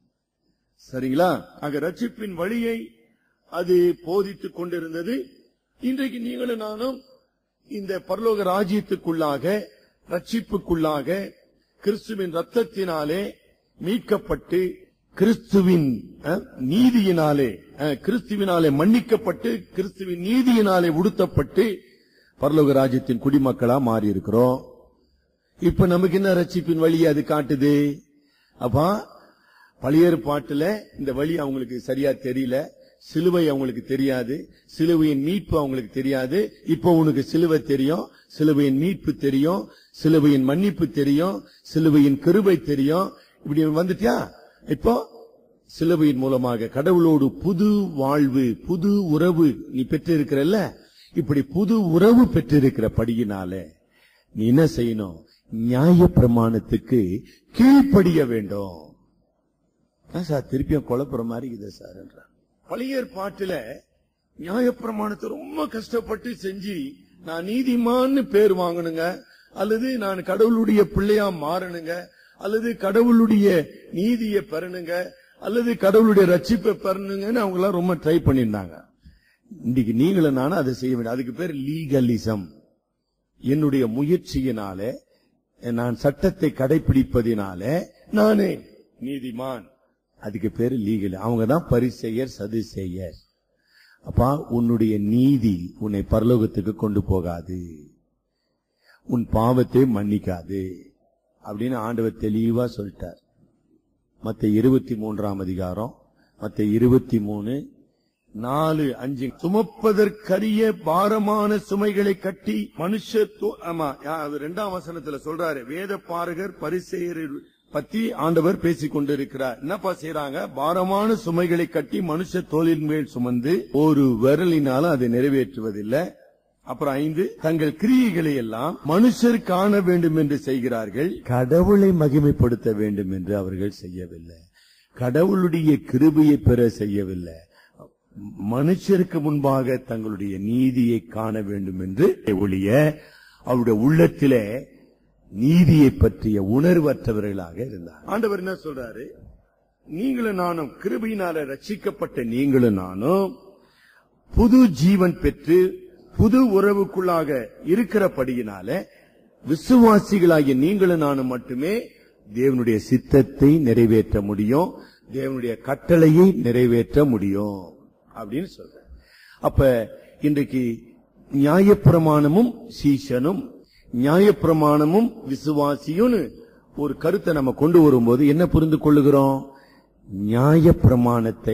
சரிங்களா ஆக ரட்சிப்பின் வழியை அது போதித்துக் கொண்டிருந்தது இன்றைக்கு நீங்களும் நானும் இந்த பரலோக ராஜ்யத்துக்குள்ளாக ரட்சிப்புக்குள்ளாக கிறிஸ்துவின் ரத்தத்தினாலே மீட்கப்பட்டு கிறிஸ்துவின் அஹ், நீதியினாலே அஹ், கிறிஸ்துவினாலே மன்னிக்கப்பட்டு கிறிஸ்துவின் நீதியினாலே உடுத்தப்பட்டு பரலோக ராஜ்யத்தின் குடிமக்களா மாறி இருக்கிறோம் இப்ப நமக்கு என்ன ரட்சிப்பின் வழி அது காட்டுது அப்பா பழைய ஏற்பாட்டுல இந்த வழி அவங்களுக்கு சரியா தெரியல சிலுவை அவங்களுக்கு தெரியாது சிலுவையின் மீட்பு அவங்களுக்கு தெரியாது இப்போ உனக்கு சிலுவை தெரியும் சிலுவையின் மீட்பு தெரியும் சிலுவையின் மன்னிப்பு தெரியும் சிலுவையின் கிருபை தெரியும் இப்படி வந்துட்டியா இப்போ சிலுவையின் மூலமாக கடவுளோடு புது வாழ்வு புது உறவு நீ பெற்றிருக்கிறல்ல இப்படி புது உறவு பெற்றிருக்கிற படியினாலே நீ என்ன செய்யணும் நியாய பிரமாணத்துக்கு கீழ்ப்படிய வேண்டும் அதான் சார் திருப்பியும் குழப்புற மாதிரி இது சார் என்றார் பழைய ஏற்பாட்டுல நியாயப்பிரமாணத்தை ரொம்ப கஷ்டப்பட்டு செஞ்சு நான் நீதிமான்னு பேர் வாங்கணுங்க அல்லது நான் கடவுளுடைய பிள்ளையா மாறணுங்க அல்லது கடவுளுடைய நீதியை பெறணுங்க அல்லது கடவுளுடைய ரட்சிப்பை பெறணுங்கன்னு அவங்க எல்லாம் ரொம்ப ட்ரை பண்ணியிருந்தாங்க இன்னைக்கு நீங்களும் நானும் அதை செய்ய வேண்டிய அதுக்கு பேர் லீகலிசம் என்னுடைய முயற்சியினாலே நான் சட்டத்தை கடைபிடிப்பதினாலே நானே நீதிமான் அதுக்கு பேரு லீகல் அவங்க தான் பரிசெயர் சதுசெயர் அப்பா உன்னுடைய நீதி உன்னை பரலோகத்துக்கு கொண்டு போகாது உன் பாவத்தை மன்னிக்காது அப்படின்னு ஆண்டவர் தெளிவா சொல்லிட்டார் மத்த இருபத்தி மூன்றாம் அதிகாரம் மத்த இருபத்தி மூணு நாலு அஞ்சு சுமப்பதற்கரிய பாரமான சுமைகளை கட்டி மனுஷ தோ- ஆமா யா- அது ரெண்டாம் வசனத்துல சொல்றாரு வேத பாரகர் பரிசெயர் பத்தி ஆண்டவர் பேசிக் கொண்டிருக்கிறார் என்னப்பா செய்யறாங்க பாரமான சுமைகளை கட்டி மனுஷ தோளின் மேல் சுமந்து ஒரு விரலினாலும் அதை நிறைவேற்றுவதில்லை அப்புறம் ஐந்து தங்கள் கிரியைகளை எல்லாம் மனுஷர் காண வேண்டும் என்று செய்கிறார்கள் கடவுளை மகிமைப்படுத்த வேண்டும் என்று அவர்கள் செய்யவில்லை கடவுளுடைய கிருபையை பெற செய்யவில்லை மனுஷருக்கு முன்பாக தங்களுடைய நீதியை காண வேண்டும் என்று ஒழிய அவருடைய உள்ளத்திலே நீதியை பற்றிய உணர்வற்றவர்களாக இருந்தார் ஆண்டவர் என்ன சொல்றாரு நீங்களும் நானும் கிருபையினால ரட்சிக்கப்பட்ட நீங்களும் நானும் புது ஜீவன் பெற்று புது உறவுக்குள்ளாக இருக்கிறபடியினால விசுவாசிகளாகிய நீங்களும் நானும் மட்டுமே தேவனுடைய சித்தத்தை நிறைவேற்ற முடியும் தேவனுடைய கட்டளையை நிறைவேற்ற முடியும் அப்படின்னு சொல்ற அப்ப இன்றைக்கு நியாயப்பிரமாணமும் சீஷனும் நியாயப்பிரமாணமும் விசுவாசியும்னு ஒரு கருத்தை நம்ம கொண்டு வரும்போது என்ன புரிந்து கொள்ளுகிறோம் நியாயப்பிரமாணத்தை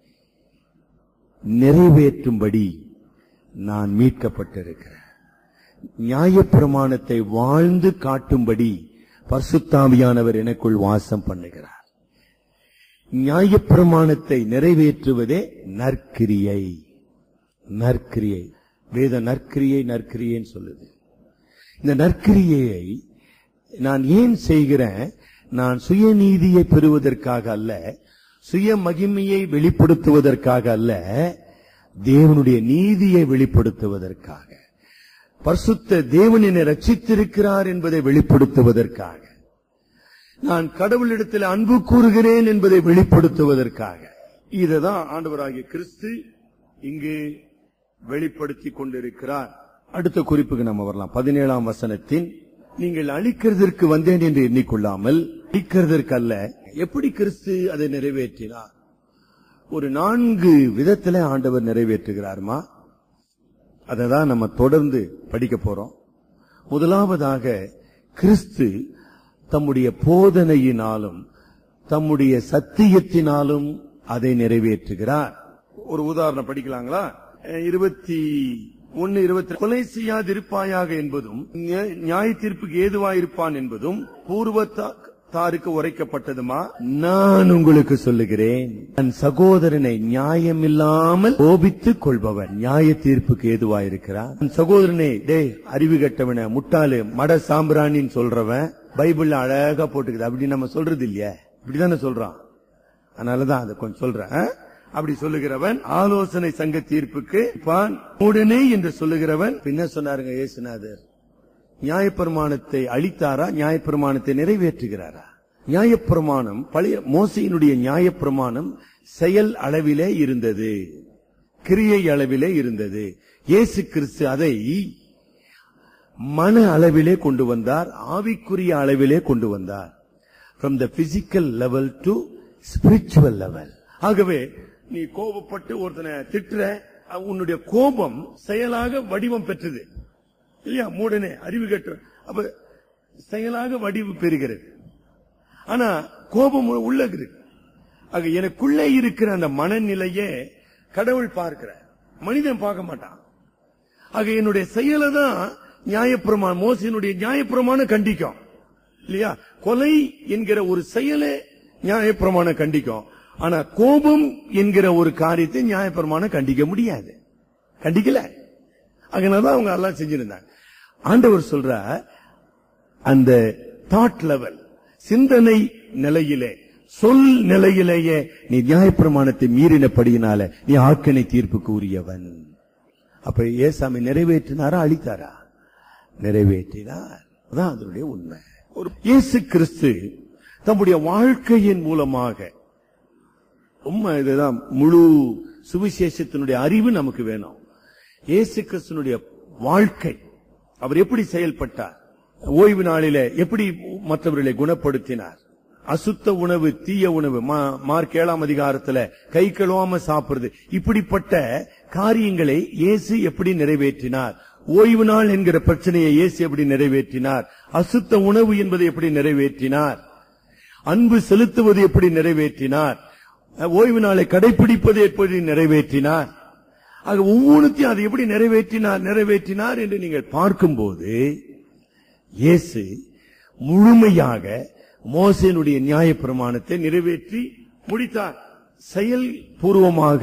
நிறைவேற்றும்படி நான் மீட்கப்பட்டிருக்கிறேன் நியாயப்பிரமாணத்தை வாழ்ந்து காட்டும்படி பரிசுத்தாவியானவர் எனக்குள் வாசம் பண்ணுகிறார் நியாயப்பிரமாணத்தை நிறைவேற்றுவதே நற்கிரியை நற்கிரியை வேத நற்கிரியை நற்கிரியைன்னு சொல்லுது இந்த நற்கிரியையை நான் ஏன் செய்கிறேன் நான் சுயநீதியை பெறுவதற்காக அல்ல சுய மகிமையை வெளிப்படுத்துவதற்காக அல்ல தேவனுடைய நீதியை வெளிப்படுத்துவதற்காக பரிசுத்த தேவன் என்னை ரட்சித்திருக்கிறார் என்பதை வெளிப்படுத்துவதற்காக நான் கடவுளிடத்தில் அன்பு கூறுகிறேன் என்பதை வெளிப்படுத்துவதற்காக இததான் ஆண்டவராகிய கிறிஸ்து இங்கு வெளிப்படுத்தி கொண்டிருக்கிறார் அடுத்த குறிப்புக்கு நம்ம வரலாம் பதினேழாம் வசனத்தின் நீங்கள் அழிக்கிறதற்கு வந்தேன் என்று எண்ணிக்கொள்ளாமல் அழிக்கிறதற்கு அல்ல எப்படி கிறிஸ்து அதை நிறைவேற்றினார் ஒரு நான்கு விதத்துல ஆண்டவர் நிறைவேற்றுகிறார்மா அதை தான் நம்ம தொடர்ந்து படிக்க போறோம் முதலாவதாக கிறிஸ்து தம்முடைய போதனையினாலும் தம்முடைய சத்தியத்தினாலும் அதை நிறைவேற்றுகிறார் ஒரு உதாரணம் படிக்கலாங்களா அஹ் இருபத்தி ஒன்னு இருபத்தி கொலை செய்யாதிருப்பாயாக என்பதும் நியா- நியாய தீர்ப்புக்கு ஏதுவாயிருப்பான் என்பதும் பூர்வத்தாருக்கு உரைக்கப்பட்டதுமா நான் உங்களுக்கு சொல்லுகிறேன் தன் சகோதரனை நியாயமில்லாமல் கோபித்துக் கொள்பவன் நியாய தீர்ப்புக்கு ஏதுவாயிருக்கிறான் தன் சகோதரனை டேய் அறிவு கட்டவன முட்டாளு மட சாம்பிராணின்னு சொல்றவன் பைபிள்ல அழகா போட்டுக்குது அப்படி நம்ம சொல்றது இல்லையே இப்படிதானே சொல்றான் அதனாலதான் அதை கொஞ்சம் சொல்றேன் ஆ? அப்படி சொல்லுகிறவன் ஆலோசனை சங்க தீர்ப்புக்கு பான் உடனே என்று சொல்லுகிறவன் பின்ன சொன்னாருங்க இயேசுநாதர் நியாயப்பிரமாணத்தை அளித்தாரா நியாயப்பிரமாணத்தை நிறைவேற்றுகிறாரா நியாயப்பிரமாணம் பழைய மோசையினுடைய நியாயப்பிரமாணம் செயல் அளவிலே இருந்தது கிரியை அளவிலே இருந்தது இயேசு கிறிஸ்து அதை மன அளவிலே கொண்டு வந்தார் ஆவிக்குரிய அளவிலே கொண்டு வந்தார் from the physical level to spiritual level ஆகவே நீ கோபப்பட்டு ஒருத்தனை திட்டுற அஹ் உன்னுடைய கோபம் செயலாக வடிவம் பெற்றது இல்லையா மூடனே அறிவு கெட்ட அப்ப செயலாக வடிவு பெறுகிறது ஆனா கோபம் உள்ளது ஆக எனக்குள்ளே இருக்கிற அந்த மனநிலையே கடவுள் பார்க்கிறார் மனிதன் பார்க்க மாட்டான் ஆக என்னுடைய செயலை தான் நியாயப்பிரமாணம் மோசையினுடைய நியாயப்பிரமாணம் கண்டிக்கும் இல்லையா கொலை என்கிற ஒரு செயலை நியாயப்பிரமாணம் கண்டிக்கும் ஆனா கோபம் என்கிற ஒரு காரியத்தை நியாயப்பிரமாணம் கண்டிக்க முடியாது கண்டிக்கல அதனாலதான் அவங்க எல்லாம் செஞ்சிருந்தாங்க ஆண்டவர் சொல்ற அந்த தாட் லெவல் சிந்தனை நிலையிலே சொல் நிலையிலேயே நீ நியாயப்பிரமாணத்தை மீறினபடியினால நீ ஆக்கனை தீர்ப்புக்கு உரியவன் அப்ப ஏசாமி நிறைவேற்றினாரா அழித்தாரா நிறைவேற்றினார் அதான் அதனுடைய உண்மை ஒரு இயேசு கிறிஸ்து தம்முடைய வாழ்க்கையின் மூலமாக உண்மை இதுதான் முழு சுவிசேஷத்தினுடைய அறிவு நமக்கு வேணும் இயேசு கிறிஸ்துனுடைய வாழ்க்கை அவர் எப்படி செயல்பட்டார் ஓய்வு நாளிலே எப்படி மற்றவர்களை குணப்படுத்தினார் அசுத்த உணவு தீய உணவு மா- மார்க் ஏழாம் அதிகாரத்துல கை கழுவாம சாப்பிடுறது இப்படிப்பட்ட காரியங்களை இயேசு எப்படி நிறைவேற்றினார் ஓய்வு நாள் என்கிற பிரச்சனையை இயேசு எப்படி நிறைவேற்றினார் அசுத்த உணவு என்பதை எப்படி நிறைவேற்றினார் அன்பு செலுத்துவது எப்படி நிறைவேற்றினார் அஹ், ஓய்வு நாளை கடைபிடிப்பது எப்படி நிறைவேற்றினார் ஆக ஒவ்வொன்றுத்தையும் அதை எப்படி நிறைவேற்றினார் நிறைவேற்றினார் என்று நீங்கள் பார்க்கும்போது இயேசு முழுமையாக மோசேனுடைய நியாயப்பிரமாணத்தை நிறைவேற்றி முடித்தார் செயல் பூர்வமாக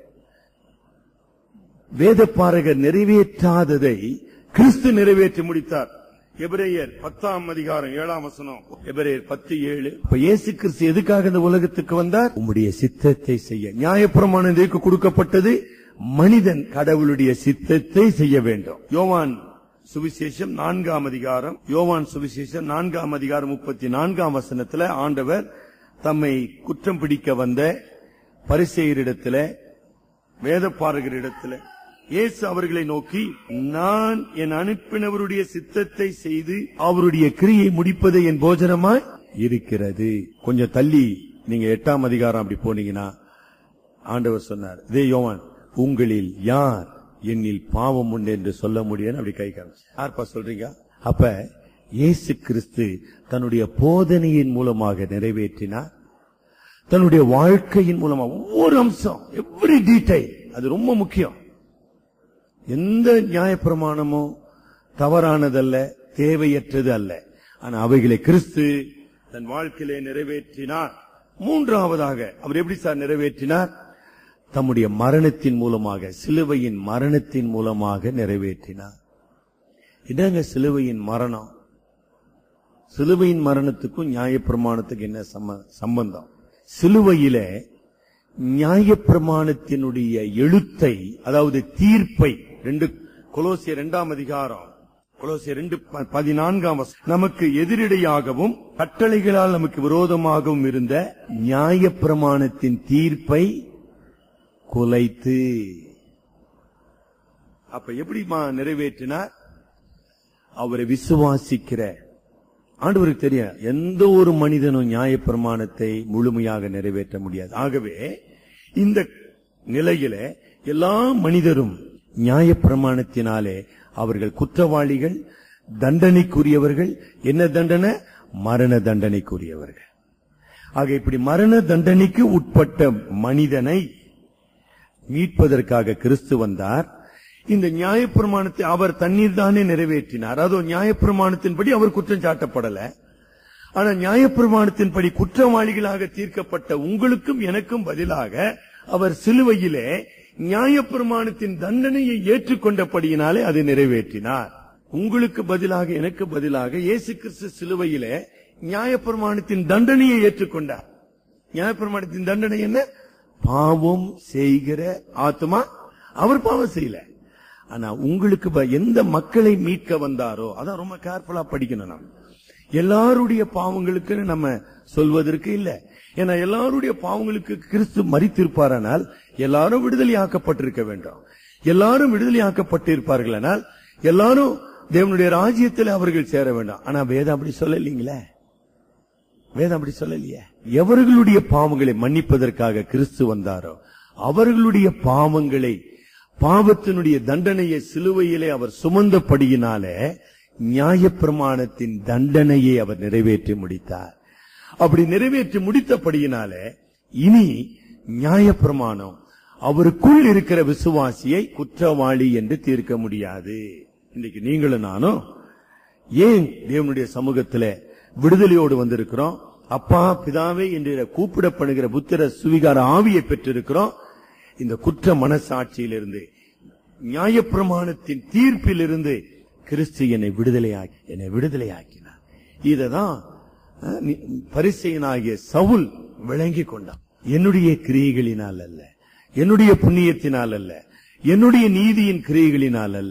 வேதப்பாரகர் நிறைவேற்றாததை கிறிஸ்து நிறைவேற்றி முடித்தார் எபிரேயர் பத்தாம் அதிகாரம் ஏழாம் வசனம் எபிரேயர் பத்து ஏழு இப்ப இயேசு கிறிஸ்து எதுக்காக இந்த உலகத்துக்கு வந்தார் உம்முடைய சித்தத்தை செய்ய நியாயப்பிரமாணம் இதற்கு கொடுக்கப்பட்டது மனிதன் கடவுளுடைய சித்தத்தை செய்ய வேண்டும் யோவான் சுவிசேஷம் நான்காம் அதிகாரம் யோவான் சுவிசேஷம் நான்காம் அதிகாரம் முப்பத்தி நான்காம் வசனத்துல ஆண்டவர் தம்மை குற்றம் பிடிக்க வந்த பரிசெயரிடத்துல வேதப்பாரகரிடத்துல இயேசு அவர்களை நோக்கி நான் என் அனுப்பினவருடைய சித்தத்தை செய்து அவருடைய கிரியை முடிப்பது என் போஜனமாய் இருக்கிறது கொஞ்சம் தள்ளி நீங்க எட்டாம் அதிகாரம் அப்படி போனீங்கன்னா ஆண்டவர் சொன்னார் இதே யோவான் உங்களில் யார் என்னில் பாவம் உண்டு என்று சொல்ல முடியும்னு அப்படி கை காமிச்சு யார்ப்பா சொல்றீங்க அப்ப இயேசு கிறிஸ்து தன்னுடைய போதனையின் மூலமாக நிறைவேற்றினார் தன்னுடைய வாழ்க்கையின் மூலமா ஒவ்வொரு அம்சம் எவ்ரி டீடைல் அது ரொம்ப முக்கியம் எந்த நியாயப்பிரமாணமும் தவறானதல்ல தேவையற்றது அல்ல ஆனா அவைகளை கிறிஸ்து தன் வாழ்க்கையிலே நிறைவேற்றினார் மூன்றாவதாக அவர் எப்படி சார் நிறைவேற்றினார் தம்முடைய மரணத்தின் மூலமாக சிலுவையின் மரணத்தின் மூலமாக நிறைவேற்றினார் என்னங்க சிலுவையின் மரணம் சிலுவையின் மரணத்துக்கும் நியாயப்பிரமாணத்துக்கு என்ன சம்ம- சம்பந்தம் சிலுவையிலே நியாயப்பிரமாணத்தினுடைய எழுத்தை அதாவது தீர்ப்பை ரெண்டு கொலோசிய இரண்டாம் அதிகாரம் கொலோசிய ரெண்டு ப- பதினான்காம் வசனம். நமக்கு எதிரடையாகவும் கட்டளைகளால் நமக்கு விரோதமாகவும் இருந்த நியாயப்பிரமாணத்தின் தீர்ப்பை குலைத்து அப்ப எப்படிமா நிறைவேற்றினார் அவரை விசுவாசிக்கிற ஆண்டவருக்கு தெரியும் எந்த ஒரு மனிதனும் நியாயப்பிரமாணத்தை முழுமையாக நிறைவேற்ற முடியாது ஆகவே இந்த நிலையில எல்லா மனிதரும் நியாயப்பிரமாணத்தினாலே அவர்கள் குற்றவாளிகள் தண்டனைக்குரியவர்கள் என்ன தண்டனை மரண தண்டனைக்குரியவர்கள் ஆக இப்படி மரண தண்டனைக்கு உட்பட்ட மனிதனை மீட்பதற்காக கிறிஸ்து வந்தார் இந்த நியாயப்பிரமாணத்தை அவர் தண்ணீர் தானே நிறைவேற்றினார் அதோ நியாயப்பிரமாணத்தின்படி அவர் குற்றம் சாட்டப்படல ஆனா நியாயப்பிரமாணத்தின்படி குற்றவாளிகளாக தீர்க்கப்பட்ட உங்களுக்கும் எனக்கும் பதிலாக அவர் சிலுவையிலே நியாயப்பிரமாணத்தின் தண்டனையை ஏற்றுக்கொண்டபடியினாலே அதை நிறைவேற்றினார் உங்களுக்கு பதிலாக எனக்கு பதிலாக இயேசு கிறிஸ்து சிலுவையிலே நியாயப்பிரமாணத்தின் தண்டனையை ஏற்றுக்கொண்டார் நியாயப்பிரமாணத்தின் தண்டனை என்ன பாவம் செய்கிற ஆத்மா அவர் பாவம் செய்யல ஆனா உங்களுக்கு ப- எந்த மக்களை மீட்க வந்தாரோ அதான் ரொம்ப கேர்ஃபுல்லா படிக்கணும் நம்ம எல்லாருடைய பாவங்களுக்கு நம்ம சொல்வதற்கு இல்ல ஏன்னா எல்லாருடைய பாவங்களுக்கு கிறிஸ்து மறித்திருப்பாரானால் எல்லாரும் விடுதலையாக்கப்பட்டிருக்க வேண்டும் எல்லாரும் விடுதலையாக்கப்பட்டிருப்பார்களானால் எல்லாரும் தேவனுடைய ராஜ்யத்தில் அவர்கள் சேர வேண்டும் ஆனா வேதம் அப்படி சொல்லலீங்களே வேதம் அப்படி சொல்லலையே எவர்களுடைய பாவங்களை மன்னிப்பதற்காக கிறிஸ்து வந்தாரோ அவர்களுடைய பாவங்களை பாவத்தினுடைய தண்டனையை சிலுவையிலே அவர் சுமந்தபடியினாலே நியாயப்பிரமாணத்தின் தண்டனையை அவர் நிறைவேற்றி முடித்தார் அப்படி நிறைவேற்றி முடித்தபடியினாலே இனி நியாயப்பிரமாணம் அவருக்குள் இருக்கிற விசுவாசியை குற்றவாளி என்று தீர்க்க முடியாது இன்னைக்கு நீங்களும் நானும் ஏன் தேவனுடைய சமூகத்துல விடுதலையோடு வந்திருக்கிறோம் அப்பா பிதாவே என்று கூப்பிடப்படுகிற புத்திர சுவிகார ஆவியை பெற்றிருக்கிறோம் இந்த குற்ற மனசாட்சியிலிருந்து நியாயப்பிரமாணத்தின் தீர்ப்பிலிருந்து கிறிஸ்து என்னை விடுதலையாக்கி என்னை விடுதலையாக்கினார் இததான் அஹ், நி- பரிசெயனாகிய சவுல் விளங்கி கொண்டான் என்னுடைய கிரியைகளினால் அல்ல என்னுடைய புண்ணியத்தினால் அல்ல என்னுடைய நீதியின் கிரியைகளினால் அல்ல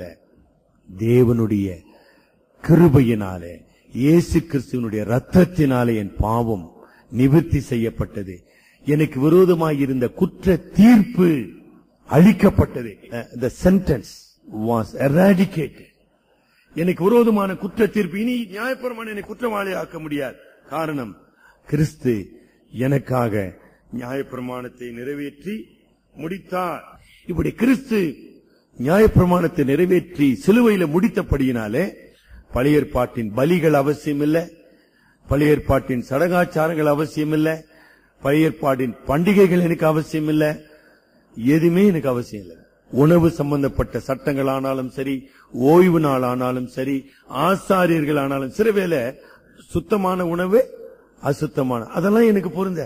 தேவனுடைய கிருபையினாலே இயேசு கிறிஸ்துவனுடைய ரத்தத்தினாலே என் பாவம் நிவர்த்தி செய்யப்பட்டது எனக்கு விரோதமாய் இருந்த குற்ற தீர்ப்பு அளிக்கப்பட்டது த சென்டென்ஸ் வாஸ் eradicated எனக்கு விரோதமான குற்ற தீர்ப்பு இனி நியாயப்பிரமான என்னை குற்றவாளி ஆக்க முடியாது காரணம் கிறிஸ்து எனக்காக நியாயப்பிரமாணத்தை நிறைவேற்றி முடித்தார் இப்படி கிறிஸ்து நியாயப்பிரமாணத்தை நிறைவேற்றி சிலுவையில முடித்தபடியினாலே பழைய ஏற்பாட்டின் பலிகள் அவசியம் இல்லை பழைய ஏற்பாட்டின் சடங்காச்சாரங்கள் அவசியம் இல்லை பழைய ஏற்பாட்டின் பண்டிகைகள் எனக்கு அவசியம் இல்லை எதுவுமே எனக்கு அவசியம் இல்லை உணவு சம்பந்தப்பட்ட சட்டங்கள் ஆனாலும் சரி ஓய்வு நாள் ஆனாலும் சரி ஆசாரியர்கள் ஆனாலும் சில வேளை சுத்தமான உணவு அசுத்தமான அதெல்லாம் எனக்கு பொருந்த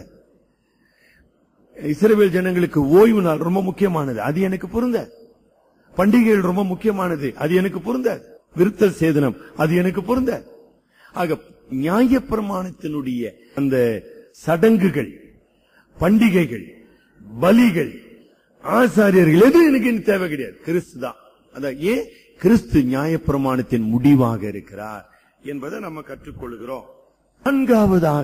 இஸ்ரவேல் ஜனங்களுக்கு ஓய்வு நாள் ரொம்ப முக்கியமானது அது எனக்கு பொருந்த பண்டிகைகள் ரொம்ப முக்கியமானது அது எனக்கு பொருந்த விருத்தல் சேதனம் அது எனக்கு பொருந்த ஆக நியாயப்பிரமாணத்தினுடைய அந்த சடங்குகள் பண்டிகைகள் பலிகள் ஆசாரியர்கள் எதுவும் எனக்கு இனி தேவை கிடையாது கிறிஸ்து தான் அதான் ஏன் கிறிஸ்து நியாயப்பிரமாணத்தின் முடிவாக இருக்கிறார் என்பதை நம்ம கற்றுக்கொள்கிறோம் நான்காவதாக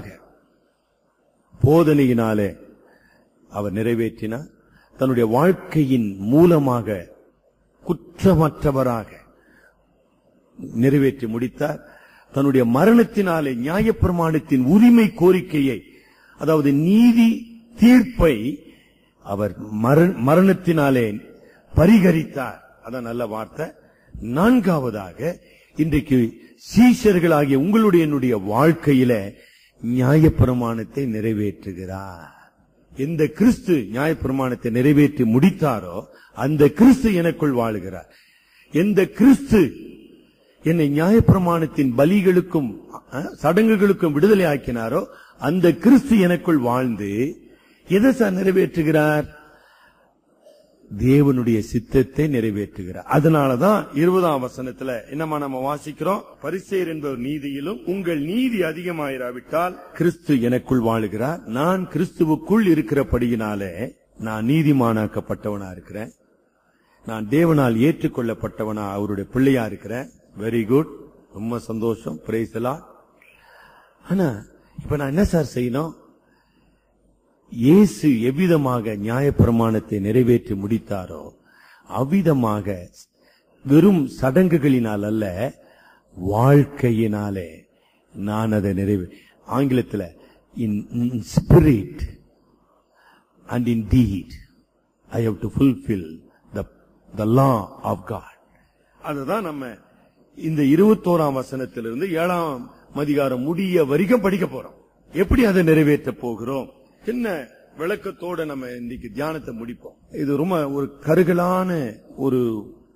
போதனையினாலே அவர் நிறைவேற்றினார் தன்னுடைய வாழ்க்கையின் மூலமாக குற்றமற்றவராக நிறைவேற்றி முடித்தார் தன்னுடைய மரணத்தினாலே நியாயப்பிரமாணத்தின் உரிமை கோரிக்கையை அதாவது நீதி தீர்ப்பை அவர் மரண- மரணத்தினாலே பரிகரித்தார் அதான் நல்ல வார்த்தை நான்காவதாக இன்றைக்கு சீஷர்களாகிய உங்களுடைய என்னுடைய வாழ்க்கையில நியாயப்பிரமாணத்தை நிறைவேற்றுகிறார் எந்த கிறிஸ்து நியாயப்பிரமாணத்தை நிறைவேற்றி முடித்தாரோ அந்த கிறிஸ்து எனக்குள் வாழுகிறார் எந்த கிறிஸ்து என்னை நியாயப்பிரமாணத்தின் பலிகளுக்கும் அஹ், சடங்குகளுக்கும் விடுதலை ஆக்கினாரோ அந்த கிறிஸ்து எனக்குள் வாழ்ந்து எதை சார் நிறைவேற்றுகிறார் தேவனுடைய சித்தத்தை நிறைவேற்றுகிறார் அதனாலதான் இருபதாம் வசனத்துல என்னமா நம்ம வாசிக்கிறோம் பரிசேர் என்பவர் நீதியிலும் உங்கள் நீதி அதிகமாயிராவிட்டால் கிறிஸ்து எனக்குள் வாழுகிறார் நான் கிறிஸ்துவுக்குள் இருக்கிறபடியினாலே நான் நீதிமானாக்கப்பட்டவனா இருக்கிறேன் நான் தேவனால் ஏற்றுக்கொள்ளப்பட்டவனா அவருடைய பிள்ளையா இருக்கிறேன் வெரி குட் ரொம்ப சந்தோஷம் பிரைசலா ஆனா இப்ப நான் என்ன சார் செய்யணும் இயேசு எவ்விதமாக நியாயப்பிரமாணத்தை நிறைவேற்றி முடித்தாரோ அவ்விதமாக வெறும் சடங்குகளினால் அல்ல வாழ்க்கையினாலே நான் அதை நிறைவே ஆங்கிலத்தில் in spirit and in deed I have to fulfil the the law of God அதுதான் நம்ம இந்த இருபத்தோராம் வசனத்திலிருந்து ஏழாம் அதிகாரம் முடிய வரைக்கும் படிக்க போறோம் எப்படி அதை நிறைவேற்ற போகிறோம் சின்ன விளக்கத்தோட நம்ம இன்னைக்கு தியானத்தை முடிப்போம் இது ரொம்ப ஒரு கருகலான ஒரு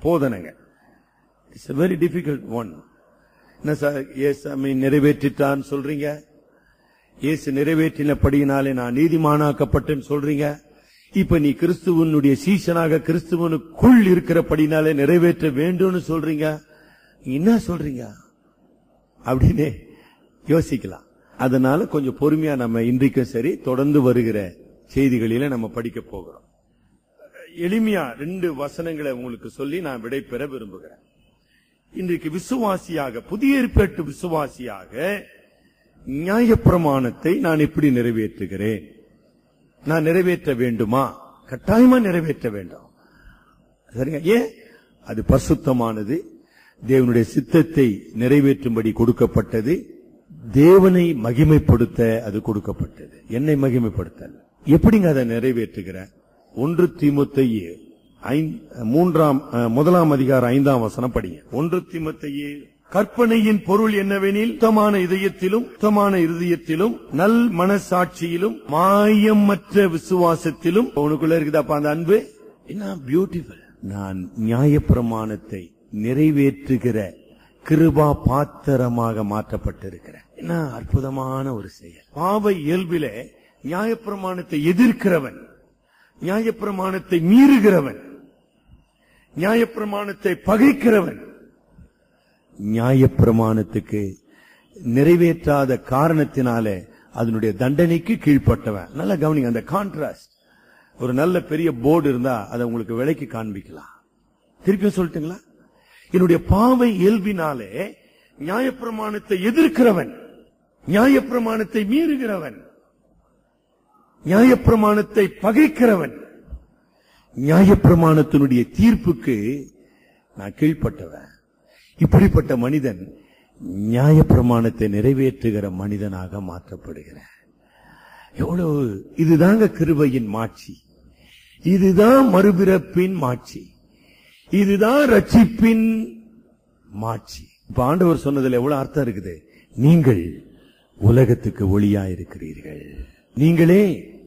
போதனைங்க it's a very difficult one என்ன சார் ஏசாமி நிறைவேற்றிட்டான்னு சொல்றீங்க இயேசு நிறைவேற்றினபடியினாலே நான் நீதிமானாக்கப்பட்டேன்னு சொல்றீங்க இப்ப நீ கிறிஸ்துவனுடைய சீசனாக கிறிஸ்துவனுக்குள் இருக்கிறபடினாலே நிறைவேற்ற வேண்டும்னு சொல்றீங்க நீங்க என்ன சொல்றீங்க அப்படின்னு யோசிக்கலாம் அதனால கொஞ்சம் பொறுமையா நம்ம இன்றைக்கும் சரி தொடர்ந்து வருகிற செய்திகளில நம்ம படிக்க போகிறோம் எளிமையா ரெண்டு வசனங்களை உங்களுக்கு சொல்லி நான் விடை பெற விரும்புகிறேன் இன்றைக்கு விசுவாசியாக புதிய ஏற்பட்டு விசுவாசியாக நியாயப்பிரமாணத்தை நான் எப்படி நிறைவேற்றுகிறேன் நான் நிறைவேற்ற வேண்டுமா கட்டாயமா நிறைவேற்ற வேண்டும் சரிங்க ஏன் அது பரிசுத்தமானது தேவனுடைய சித்தத்தை நிறைவேற்றும்படி கொடுக்கப்பட்டது தேவனை மகிமைப்படுத்த அது கொடுக்கப்பட்டது என்னை மகிமைப்படுத்தல் எப்படிங்க அதை நிறைவேற்றுகிறேன் ஒன்று தீமுத்தையே ஐந்து- மூன்றாம் அஹ், முதலாம் அதிகாரம் ஐந்தாம் வசனம் படிங்க ஒன்று தீமத்தையே கற்பனையின் பொருள் என்னவெனில் சுத்தமான இதயத்திலும் சுத்தமான இருதயத்திலும் நல் மனசாட்சியிலும் மாயமற்ற விசுவாசத்திலும் உனக்குள்ள இருக்குதாப்பா அந்த அன்பு என்ன பியூட்டிஃபுல் நான் நியாயப்பிரமாணத்தை நிறைவேற்றுகிற கிருபா பாத்திரமாக மாற்றப்பட்டிருக்கிறேன் என்ன அற்புதமான ஒரு செயல் பாவ இயல்பிலே நியாயப்பிரமாணத்தை எதிர்க்கிறவன் நியாயப்பிரமாணத்தை மீறுகிறவன் நியாயப்பிரமாணத்தை பகைக்கிறவன் நியாயப்பிரமாணத்துக்கு நிறைவேற்றாத காரணத்தினாலே அதனுடைய தண்டனைக்கு கீழ்ப்பட்டவன் நல்லா கவனிங்க அந்த கான்ட்ராஸ்ட் ஒரு நல்ல பெரிய போர்டு இருந்தா அதை உங்களுக்கு விலைக்கு காண்பிக்கலாம் திருப்பி சொல்லட்டுங்களா என்னுடைய பாவை இயல்பினாலே நியாயப்பிரமாணத்தை எதிர்க்கிறவன் நியாயப்பிரமாணத்தை மீறுகிறவன் நியாயப்பிரமாணத்தை பகைக்கிறவன் நியாயப்பிரமாணத்தினுடைய தீர்ப்புக்கு நான் கீழ்ப்பட்டவன் இப்படிப்பட்ட மனிதன் நியாயப்பிரமாணத்தை நிறைவேற்றுகிற மனிதனாக மாற்றப்படுகிறேன் எவ்வளவு இதுதாங்க கிருபையின் மாட்சி இதுதான் மறுபிறப்பின் மாட்சி இதுதான் ரட்சிப்பின் மாட்சி இப்ப ஆண்டவர் சொன்னதுல எவ்வளவு அர்த்தம் இருக்குது நீங்கள் உலகத்துக்கு ஒளியா இருக்கிறீர்கள் நீங்களே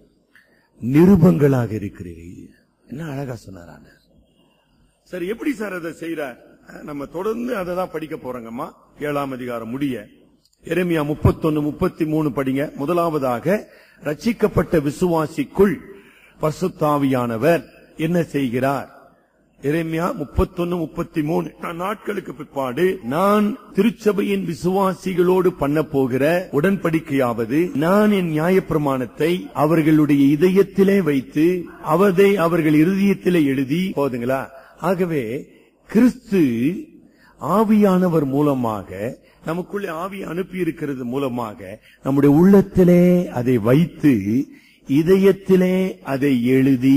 நிருபங்களாக இருக்கிறீர்கள் என்ன அழகா சொன்னார் ஆண்டவர் சரி எப்படி சார் அதை செய்யறார் நம்ம தொடர்ந்து அதை தான் படிக்க போறோங்கம்மா ஏழாம் அதிகாரம் முடிய எரேமியா முப்பத்தொன்னு முப்பத்தி மூணு படிங்க முதலாவதாக ரட்சிக்கப்பட்ட விசுவாசிக்குள் பசுத்தாவியானவர் என்ன செய்கிறார் எரேமியா முப்பத்தொன்னு முப்பத்தி மூணு நாட்களுக்கு பிற்பாடு நான் திருச்சபையின் விசுவாசிகளோடு பண்ண போகிற உடன்படிக்கையாவது நான் என் நியாயப்பிரமாணத்தை அவர்களுடைய இதயத்திலே வைத்து அவதை அவர்கள் இருதயத்திலே எழுதி போதுங்களா ஆகவே கிறிஸ்து ஆவியானவர் மூலமாக நமக்குள்ளே ஆவி அனுப்பி இருக்கிறது மூலமாக நம்முடைய உள்ளத்திலே அதை வைத்து இதயத்திலே அதை எழுதி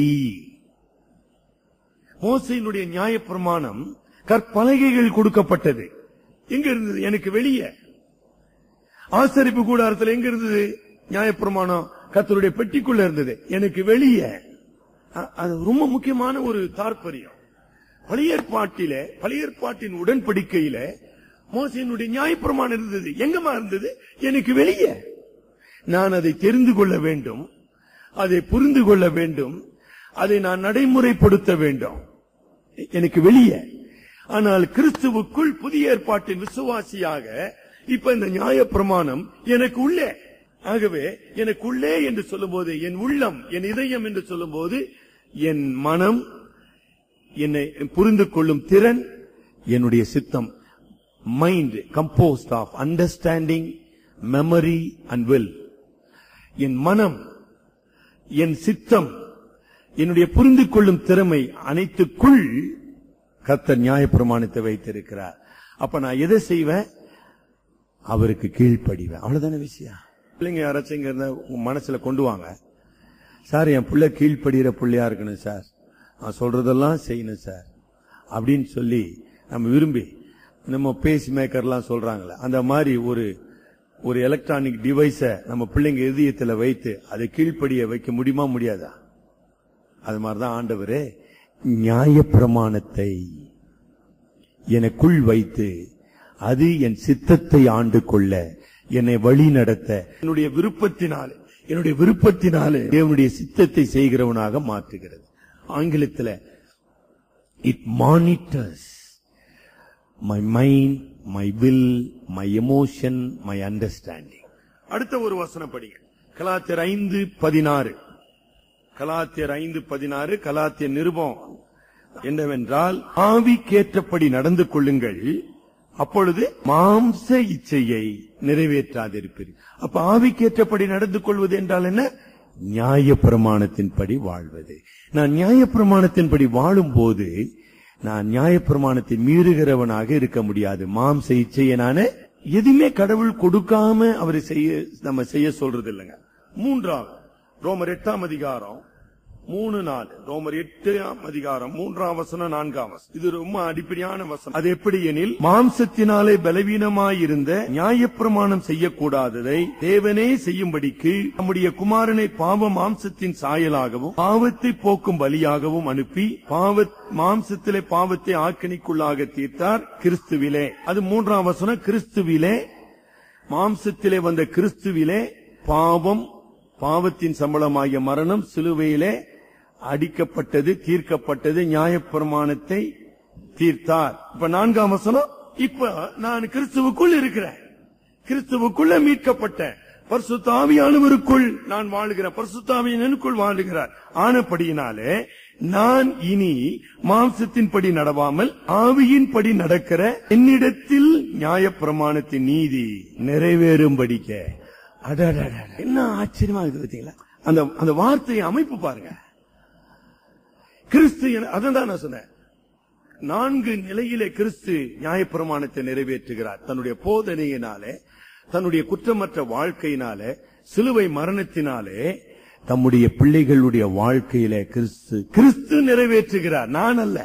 மோசையினுடைய நியாயப்பிரமாணம் கற்பலகைகள் கொடுக்கப்பட்டது எங்க இருந்தது எனக்கு வெளியே ஆசரிப்பு கூடாரத்தில் எங்க இருந்தது நியாயப்பிரமாணம் கர்த்தருடைய பெட்டிக்குள்ள இருந்தது எனக்கு வெளியே அ- அது ரொம்ப முக்கியமான ஒரு தாற்பயம் பழைய ஏற்பாட்டில பழைய ஏற்பாட்டின் உடன்படிக்கையில மோசையினுடைய நியாயப்பிரமாணம் இருந்தது எங்கம்மா இருந்தது எனக்கு வெளியே நான் அதை தெரிந்து கொள்ள வேண்டும் அதை புரிந்து கொள்ள வேண்டும் அதை நான் நடைமுறைப்படுத்த வேண்டும் எனக்கு வெளியே ஆனால் கிறிஸ்துவுக்குள் புதிய ஏற்பாட்டின் விசுவாசியாக இப்ப இந்த நியாயப்பிரமாணம் எனக்கு உள்ளே ஆகவே எனக்கு உள்ளே என்று சொல்லும்போது என் உள்ளம் என் இதயம் என்று சொல்லும்போது என் மனம் என்னை புரிந்து கொள்ளும் திறன் என்னுடைய சித்தம் mind composed of understanding memory and will என் மனம் என் சித்தம் என்னுடைய புரிந்து கொள்ளும் திறமை அனைத்துக்குள் கர்த்தர் நியாயப்பிரமாணத்தை வைத்திருக்கிறார் அப்ப நான் எதை செய்வேன் அவருக்கு கீழ்ப்படிவேன் அவ்வளவுதானே விஷயம் பிள்ளைங்க யாராச்சும் இங்க இருந்தா உங்க மனசுல கொண்டு வாங்க சார் என் பிள்ளை கீழ்ப்படுகிற பிள்ளையா இருக்கணும் சார் நான் சொல்றதெல்லாம் செய்யணும் சார் அப்படின்னு சொல்லி நம்ம விரும்பி நம்ம பேஸ் மேக்கர்லாம் சொல்றாங்களே அந்த மாதிரி ஒரு ஒரு எலக்ட்ரானிக் டிவைஸ நம்ம பிள்ளைங்க இதயத்துல வைத்து அதை கீழ்ப்படிய வைக்க முடியுமா முடியாதா அது மாதிரிதான் ஆண்டவரே நியாயப்பிரமாணத்தை எனக்குள் வைத்து அது என் சித்தத்தை ஆண்டு கொள்ள என்னை வழி நடத்த என்னுடைய விருப்பத்தினாலே என்னுடைய விருப்பத்தினாலே தேவனுடைய சித்தத்தை செய்கிறவனாக மாற்றுகிறது ஆங்கிலத்தில் it monitors my mind my will my emotion my understanding அடுத்த ஒரு வசனம் படிங்க கலாத்தியர் ஐந்து பதினாறு கலாத்தியர் ஐந்து பதினாறு கலாத்திய நிருபம் என்னவென்றால் ஆவிக்கேற்றபடி நடந்து கொள்ளுங்கள் அப்பொழுது மாம்ச இச்சையை நிறைவேற்றாதிருப்பீர்கள் அப்ப ஆவிக்கேற்றபடி நடந்து கொள்வது என்றால் என்ன நியாய பிரமாணத்தின்படி வாழ்வது நான் நியாய பிரமாணத்தின்படி வாழும் போது நான் நியாய பிரமாணத்தை மீறுகிறவனாக இருக்க முடியாது மாம்ச இச்சையை நானு எதுவுமே கடவுள் கொடுக்காம அவரை செய்ய நம்ம செய்ய சொல்றது இல்லைங்க மூன்றாவது ரோமர் எட்டாம் அதிகாரம் மூணு நாலு ரோமர் எட்டாம் அதிகாரம் மூன்றாம் வசனம் நான்காம் வசனம் இது ரொம்ப அடிப்படையான வசனம் அது எப்படி எனில் மாம்சத்தினாலே பலவீனமாயிருந்த நியாயப்பிரமாணம் செய்யக்கூடாததை தேவனே செய்யும்படிக்கு நம்முடைய குமாரனை பாவ மாம்சத்தின் சாயலாகவும் பாவத்தை போக்கும் பலியாகவும் அனுப்பி பாவ மாம்சத்திலே பாவத்தை ஆக்கணிக்குள்ளாக தீர்த்தார் கிறிஸ்துவிலே அது மூன்றாம் வசனம் கிறிஸ்துவிலே மாம்சத்திலே வந்த கிறிஸ்துவிலே பாவம் பாவத்தின் சம்பளமாகிய மரணம் சிலுவையிலே அடிக்கப்பட்டது தீர்க்கப்பட்டது நியாயப்பிரமாணத்தை தீர்த்தார் இப்ப நான்காம் வசனம் இப்ப நான் கிறிஸ்துவுக்குள் இருக்கிறேன் கிறிஸ்துவுக்குள்ள மீட்கப்பட்டேன் பரிசுத்த ஆவியானவருக்குள் நான் வாழுகிறேன் பரிசுத்தாவியின் எனக்குள் வாழுகிறார் ஆனபடியினாலே நான் இனி மாம்சத்தின்படி நடவாமல் ஆவியின்படி நடக்கிற என்னிடத்தில் நியாயப்பிரமாணத்தின் நீதி நிறைவேறும்படிக்க அடடடட. என்ன ஆச்சரியமா இருக்குது பாத்தீங்களா அந்த அந்த வார்த்தையை அமைப்பு பாருங்க கிறிஸ்து என- அதான் நான் சொன்னேன் நான்கு நிலையிலே கிறிஸ்து நியாயப்பிரமாணத்தை நிறைவேற்றுகிறார் தன்னுடைய போதனையினாலே தன்னுடைய குற்றமற்ற வாழ்க்கையினாலே சிலுவை மரணத்தினாலே தம்முடைய பிள்ளைகளுடைய வாழ்க்கையிலே கிறிஸ்து கிறிஸ்து நிறைவேற்றுகிறார் நான் அல்ல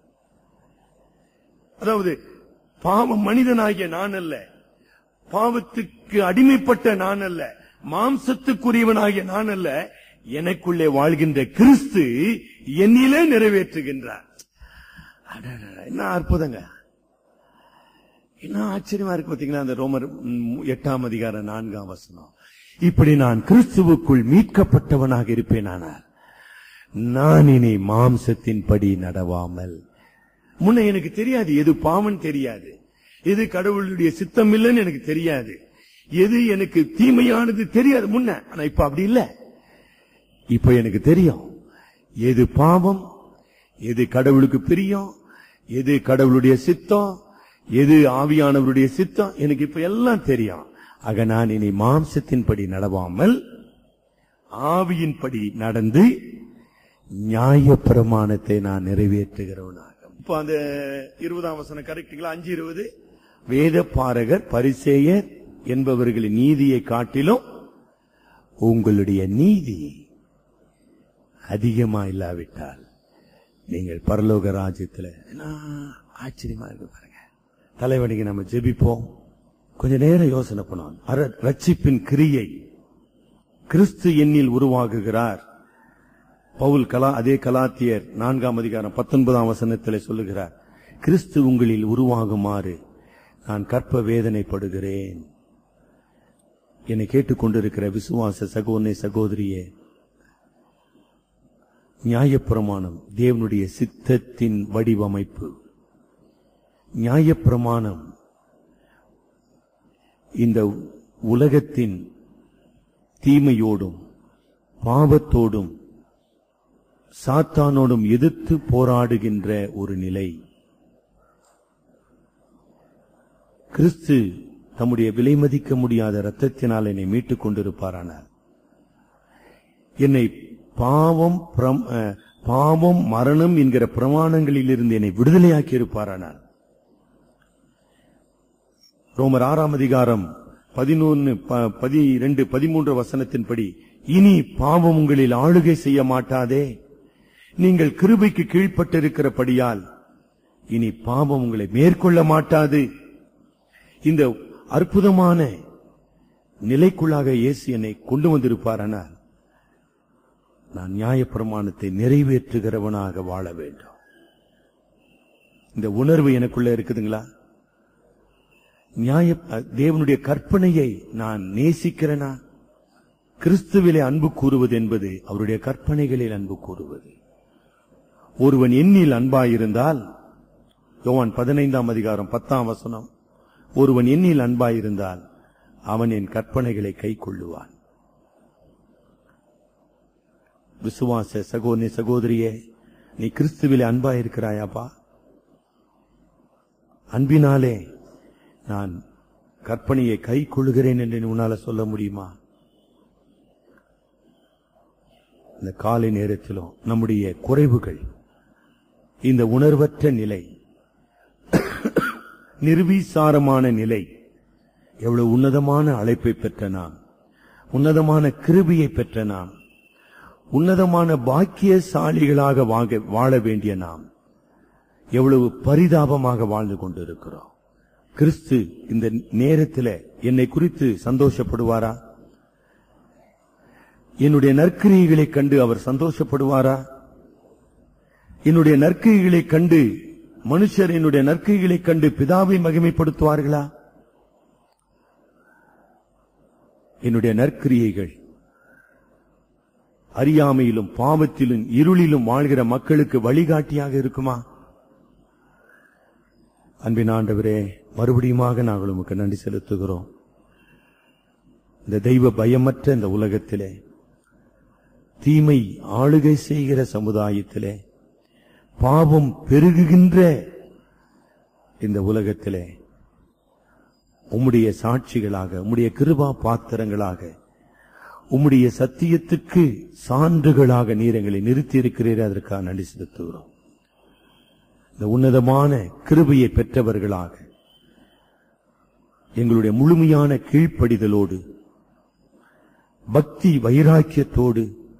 அதாவது பாவ மனிதனாகிய நான் அல்ல பாவத்துக்கு அடிமைப்பட்ட நான் அல்ல மாம்சத்துக்குரியவனாகிய நான் அல்ல எனக்குள்ளே வாழ்கின்ற கிறிஸ்து என்னிலே நிறைவேற்றுகின்றார் அடடட, என்ன அற்புதங்க என்ன ஆச்சரியமா இருக்கு பாத்தீங்களா அந்த ரோமர் ம், எட்டாம் அதிகாரம் நான்காம் வசனம் இப்படி நான் கிறிஸ்துவுக்குள் மீட்கப்பட்டவனாக இருப்பேனானார் நான் இனி மாம்சத்தின்படி நடவாமல் முன்ன எனக்கு தெரியாது எது பாவம் தெரியாது எது கடவுளுடைய சித்தம் இல்லைன்னு எனக்கு தெரியாது எது எனக்கு தீமையானது தெரியாது முன்ன ஆனா இப்ப அப்படி இல்ல இப்ப எனக்கு தெரியும் எது பாவம் எது கடவுளுக்கு பிரியம் எது கடவுளுடைய சித்தம் எது ஆவியானவருடைய சித்தம் எனக்கு இப்ப எல்லாம் தெரியும் ஆக நான் இனி மாம்சத்தின்படி நடவாமல் ஆவியின்படி நடந்து நியாய பிரமாணத்தை நான் நிறைவேற்றுகிறவனாக இப்ப அந்த இருபதாம் வசனம் கரெக்டுங்களா அஞ்சு இருபது வேத பாரகர் பரிசேயர் என்பவர்களின் நீதியை காட்டிலும் உங்களுடைய நீதி அதிகமா இல்லாவிட்டால் நீங்கள் பரலோக ராஜ்யத்துல என்ன ஆச்சரியமா இருக்கு பாருங்க தலைவனிக்கு நம்ம ஜெபிப்போம் கொஞ்ச நேரம் யோசனை பண்ணுவோம் அர- ரட்சிப்பின் கிரியை கிறிஸ்து எண்ணில் உருவாகுகிறார் பவுல் கலா அதே கலாத்தியர் நான்காம் அதிகாரம் பத்தொன்பதாம் வசனத்திலே சொல்லுகிறார் கிறிஸ்து உங்களில் உருவாகுமாறு நான் கற்ப வேதனைப்படுகிறேன் என்னை கேட்டுக்கொண்டிருக்கிற விசுவாச சகோதரனை சகோதரியே நியாயப்பிரமாணம் தேவனுடைய சித்தத்தின் வடிவமைப்பு நியாயப்பிரமாணம் இந்த உலகத்தின் தீமையோடும் பாவத்தோடும் சாத்தானோடும் எதிர்த்து போராடுகின்ற ஒரு நிலை கிறிஸ்து தம்முடைய விலை மதிக்க முடியாத ரத்தத்தினால் என்னை மீட்டுக் கொண்டிருப்பாரானார் என்னை பாவம் பிரம்- அஹ், பாவம் மரணம் என்கிற பிரமாணங்களில் இருந்து என்னை விடுதலையாக்கி இருப்பாரானார் ரோமர் ஆறாம் அதிகாரம் பதினொன்னு பதிரெண்டு பதிமூன்று வசனத்தின்படி இனி பாவம் உங்களில் ஆளுகை செய்ய மாட்டாதே நீங்கள் கிருபைக்கு கீழ்ப்பட்டிருக்கிறபடியால் இனி பாவம் உங்களை மேற்கொள்ள மாட்டாது இந்த அற்புதமான நிலைக்குள்ளாக இயேசு என்னை கொண்டு வந்திருப்பாரானால் நான் நியாயப்பிரமாணத்தை நிறைவேற்றுகிறவனாக வாழ வேண்டும் இந்த உணர்வு எனக்குள்ள இருக்குதுங்களா நியாய தேவனுடைய கற்பனையை நான் நேசிக்கிறேனா கிறிஸ்துவிலே அன்பு கூறுவது என்பது அவருடைய கற்பனைகளில் அன்பு கூறுவது ஒருவன் எண்ணில் அன்பாயிருந்தால் யோவான் பதினைந்தாம் அதிகாரம் பத்தாம் வசனம் ஒருவன் எண்ணில் அன்பாயிருந்தால் அவன் என் கற்பனைகளை கை கொள்ளுவான் விசுவாச சகோதரி சகோதரியே நீ கிறிஸ்துவிலே அன்பாயிருக்கிறாயாப்பா அன்பினாலே நான் கற்பனையை கை கொள்ளுகிறேன் என்று உன்னால சொல்ல முடியுமா இந்த காலை நேரத்திலும் நம்முடைய குறைவுகள் இந்த உணர்வற்ற நிலை நிர்வீசாரமான நிலை எவ்வளவு உன்னதமான அழைப்பை பெற்ற நாம் உன்னதமான கிருபியை பெற்ற நாம் உன்னதமான பாக்கியசாலிகளாக வாங்க வாழ வேண்டிய நாம் எவ்வளவு பரிதாபமாக வாழ்ந்து கொண்டிருக்கிறோம் கிறிஸ்து இந்த நேரத்தில் என்னை குறித்து சந்தோஷப்படுவாரா என்னுடைய நற்கிரியைகளைக் கண்டு அவர் சந்தோஷப்படுவாரா என்னுடைய நற்கிரியைகளைக் கண்டு மனுஷர் என்னுடைய நற்கிரியைகளைக் கண்டு பிதாவை மகிமைப்படுத்துவார்களா என்னுடைய நற்கிரியைகள் அறியாமையிலும் பாவத்திலும் இருளிலும் வாழ்கிற மக்களுக்கு வழிகாட்டியாக இருக்குமா அன்பின் ஆண்டவரே மறுபடியுமாக நாங்கள் உமக்கு நன்றி செலுத்துகிறோம் இந்த தெய்வ பயமற்ற இந்த உலகத்திலே தீமை ஆளுகை செய்கிற சமுதாயத்திலே பாவம் பெருகுகின்ற இந்த உலகத்திலே உம்முடைய சாட்சிகளாக உம்முடைய கிருபா பாத்திரங்களாக உம்முடைய சத்தியத்துக்கு சான்றுகளாக நீர் எங்களை நிறுத்தி இருக்கிறீர் அதற்காக நன்றி செலுத்துகிறோம் இந்த உன்னதமான கிருபையை பெற்றவர்களாக எங்களுடைய முழுமையான கீழ்ப்படிதலோடு பக்தி வைராக்கியத்தோடு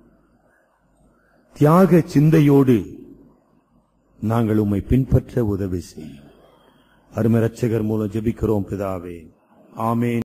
தியாக சிந்தையோடு நாங்கள் உம்மை பின்பற்ற உதவி செய்யும் அருமை ரட்சகர் மூலம் ஜெபிக்கிறோம் பிதாவே ஆமேன்